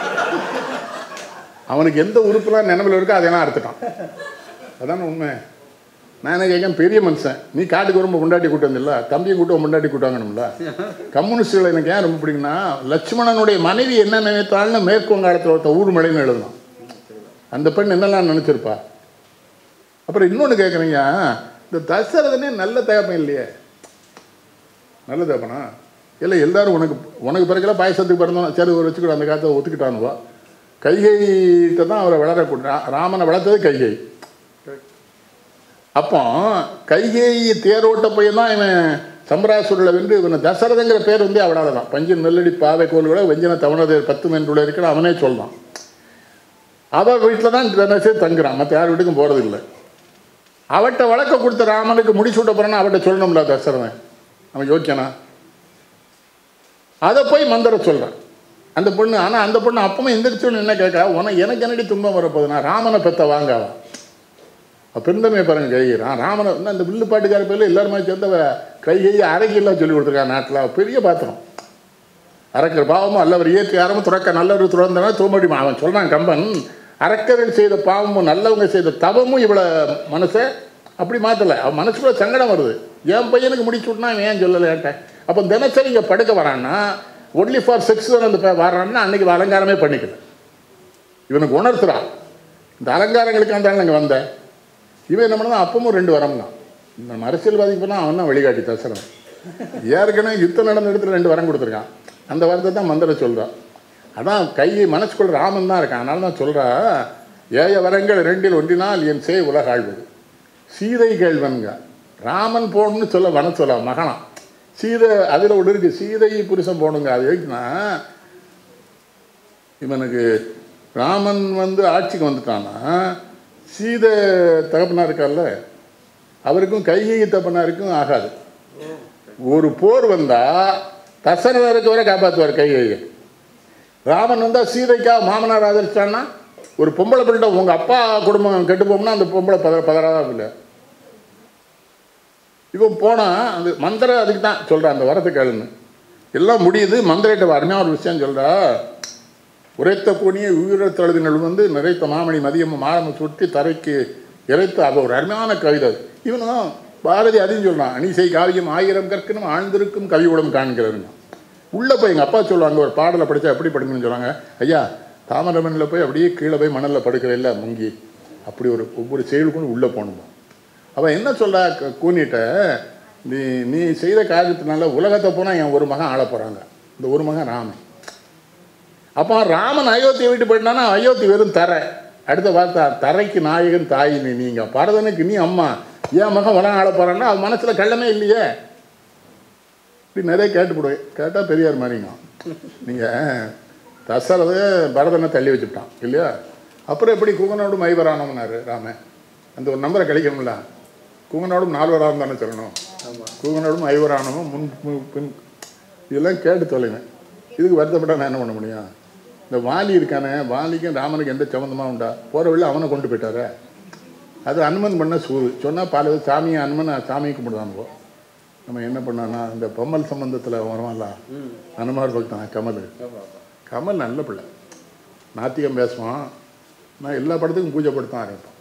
அவனுக்கு எந்த உறுப்புலாம் நினைவில் இருக்கோ அதெல்லாம் அறுத்துட்டான் அதான உண்மை நான் என்ன கேட்கேன் பெரிய மனுஷன் நீ காட்டுக்கு ரொம்ப பொண்டாட்டி கூட்டு வந்தில்ல தம்பியை கூட்டம் பொண்டாட்டி கூட்டாங்கணும்ல கம்யூனிஸ்டுகளை எனக்கு ஏன் ரொம்ப பிடிக்குன்னா லட்சுமணனுடைய மனைவி என்ன நினைத்தாள்னு மேற்குவங்காலத்தில் ஒருத்த ஊர்மலைன்னு எழுதணும் அந்த பெண் என்னெல்லாம் நினச்சிருப்பா அப்புறம் இன்னொன்று கேட்குறீங்க இந்த தசரதனே நல்ல தகப்பன் இல்லையே நல்ல தகப்பனா இல்லை எல்லாரும் உனக்கு உனக்கு பிறகுலாம் பாயசத்துக்கு பிறந்தோம் சரி ஒரு வச்சுக்கிட்டு அந்த காலத்தை ஒத்துக்கிட்டானுவா கைகைகிட்ட தான் அவரை வளர ராமனை வளர்த்தது கைகை அப்போ கைகேயி தேரோட்ட போய் தான் இவன் சம்பராசுரில் வென்று இவனை தசரதங்கிற பேர் வந்து அவளால் தான் பஞ்சு நெல்லடி பாவை கோல்களை வெஞ்சன தவணதேர் பத்து மென்றுள்ள இருக்கிற அவனே சொல்றான் அவள் வீட்டில் தான் தினசரி தங்குறான் மற்ற யார் வீட்டுக்கும் போகிறதில்லை அவட்ட வழக்க கொடுத்த ராமனுக்கு முடிச்சு விட்ட போகிறான்னு அவட்ட சொல்லணும்ல தசரதன் அவன் யோக்கியனா அதை போய் மந்திர சொல்கிறான் அந்த பொண்ணு ஆனால் அந்த பொண்ணு அப்பவும் எந்திரிச்சோன்னு என்ன கேட்க உனக்கு எனக்கு என்னடி துன்பம் வரப்போகுது நான் ராமனை பெத்த வாங்காவா பெருந்தமையை பாருங்க கைகை நான் ராமனை இன்னும் அந்த வில்லு பாட்டுக்கார பேரில் எல்லாருமே சேர்ந்த கைகை அரைக்கெல்லாம் சொல்லி கொடுத்துருக்கான் நாட்டில் பெரிய பாத்திரம் அறக்கிற பாவமும் அல்லவர் ஏற்றி அறமும் துறக்க நல்லவர் துறந்தனா தூமடி அவன் சொல்கிறான் கம்பன் அறக்கர்கள் செய்த பாவமும் நல்லவங்க செய்த தவமும் இவ்வளோ மனசை அப்படி மாற்றலை அவன் மனசுக்குள்ள சங்கடம் வருது என் பையனுக்கு முடிச்சு விட்னா அவன் ஏன் சொல்லலை என்கிட்ட அப்போ தினசரி இங்கே படுக்க வரான்னா ஒன்லி ஃபார் செக்ஸ் தான் அந்த வரான்னா அன்னைக்கு இவன் அலங்காரமே பண்ணிக்கல இவனுக்கு உணர்த்துறான் இந்த அலங்காரங்களுக்கு அந்த அங்கே வந்தேன் இவன் என்ன பண்ணா அப்பவும் ரெண்டு வரம் தான் இந்த அரசியல்வாதிக்கு போனால் அவன் தான் வழிகாட்டி தசரன் ஏற்கனவே யுத்தம் நடந்த இடத்துல ரெண்டு வரம் கொடுத்துருக்கான் அந்த வரத்தை தான் மந்திர சொல்கிறான் அதான் கையை மனசுக்குள்ள ராமன் தான் இருக்கான் அதனால தான் சொல்கிறா ஏய வரங்கள் ரெண்டில் ஒன்றினால் என் செய் உலக ஆழ்வது சீதை கேள்வன்க ராமன் போகணும்னு சொல்ல வன சொல்ல மகனாம் சீதை அதில் ஒன்று இருக்குது சீதை புருஷன் போகணுங்க அது எதுக்குன்னா இவனுக்கு ராமன் வந்து ஆட்சிக்கு வந்துட்டான்னா சீதை தகப்பனா இருக்கார்ல அவருக்கும் கைகை தகப்பனாருக்கும் ஆகாது ஒரு போர் வந்தா தசரதருக்கு வரை காப்பாற்றுவார் கைகையை ராமன் வந்தா சீதைக்கா மாமனார் ஆதரிச்சான்னா ஒரு பொம்பளை பிள்ளை உங்க அப்பா குடும்பம் கெட்டு போகும்னா அந்த பொம்பளை பதற பதறாதான் இல்லை இவன் போனா அந்த மந்திரம் அதுக்கு தான் சொல்கிறான் அந்த வரத்தை கேளுன்னு எல்லாம் முடியுது மந்திரிட்ட அருமையான ஒரு விஷயம் சொல்றா உரைத்த கூனிய உயிரத்தழுதினள் வந்து நிறைத்த மாமணி மதியம் மாடம் சுற்றி தரைக்கு இறைத்த அவ ஒரு அருமையான கவிதை அது. இவனும் பாரதி அதையும் சொல்றான் அணிசை காவியம் ஆயிரம் கற்கணும் ஆழ்ந்திருக்கும் கவியுடம் காண்கிறதுங்க உள்ளே போய் எங்கள் அப்பா சொல்லுவாங்க ஒரு பாடலை படித்தா எப்படி படிக்கணும்னு சொல்லுவாங்க ஐயா தாமரமணில் போய் அப்படியே கீழே போய் மணலில் படுக்கிற இல்லை முங்கி அப்படி ஒரு ஒவ்வொரு செயலுக்கும் உள்ளே போகணுமா அவன் என்ன சொல்றா க- கூனிட்ட நீ நீ செய்த காரியத்தினால உலகத்தை போனால் என் ஒரு மகன் ஆள போகிறாங்க இந்த ஒரு மகன் ராமன் அப்போ ராமன் அயோத்தியை விட்டு போயிட்டானா அயோத்தி வெறும் தரை அடுத்த வார்த்தை தரைக்கு நாயகன் தாய் நீ நீங்கள் பரதனுக்கு நீ அம்மா என் மகன் உலகம் ஆள போகிறான்னா அவன் மனசில் கள்ளமே இல்லையே இப்படி நிறைய கேட்டுப்படுவேன் கேட்டால் பெரியார் மாதிரிங்க நீங்கள் தசரத பரதனை தள்ளி வச்சுட்டான் இல்லையா அப்புறம் எப்படி குகனோடும் ஐவரானவனாரு ராமன் அந்த ஒரு நம்பரை கிடைக்கணும்ல குகனோடும் நால்வராம் தானே சொல்லணும் குகனோடும் ஐவரானவும் முன் மு- பின் இதெல்லாம் கேட்டு தொலைவேன் இதுக்கு வருத்தப்பட்டா நான் என்ன பண்ண முடியும் இந்த வாலி இருக்கானே வாலிக்கும் ராமனுக்கு எந்த சம்மந்தமாக உண்டா போகிற வழியில் அவனை கொண்டு போயிட்டாரே அது அனுமன் பண்ண சூது சொன்னால் பல சாமியை அனுமன் சாமியை கும்பிடுதானுவோ நம்ம என்ன பண்ணோன்னா இந்த பொம்மல் சம்பந்தத்தில் வருவான்ல அனுமார் பக்தன் கமல் கமல் நல்ல பிள்ளை நாத்திகம் பேசுவான் நான் எல்லா படத்துக்கும் பூஜை படுத்த ஆரம்பிப்பேன்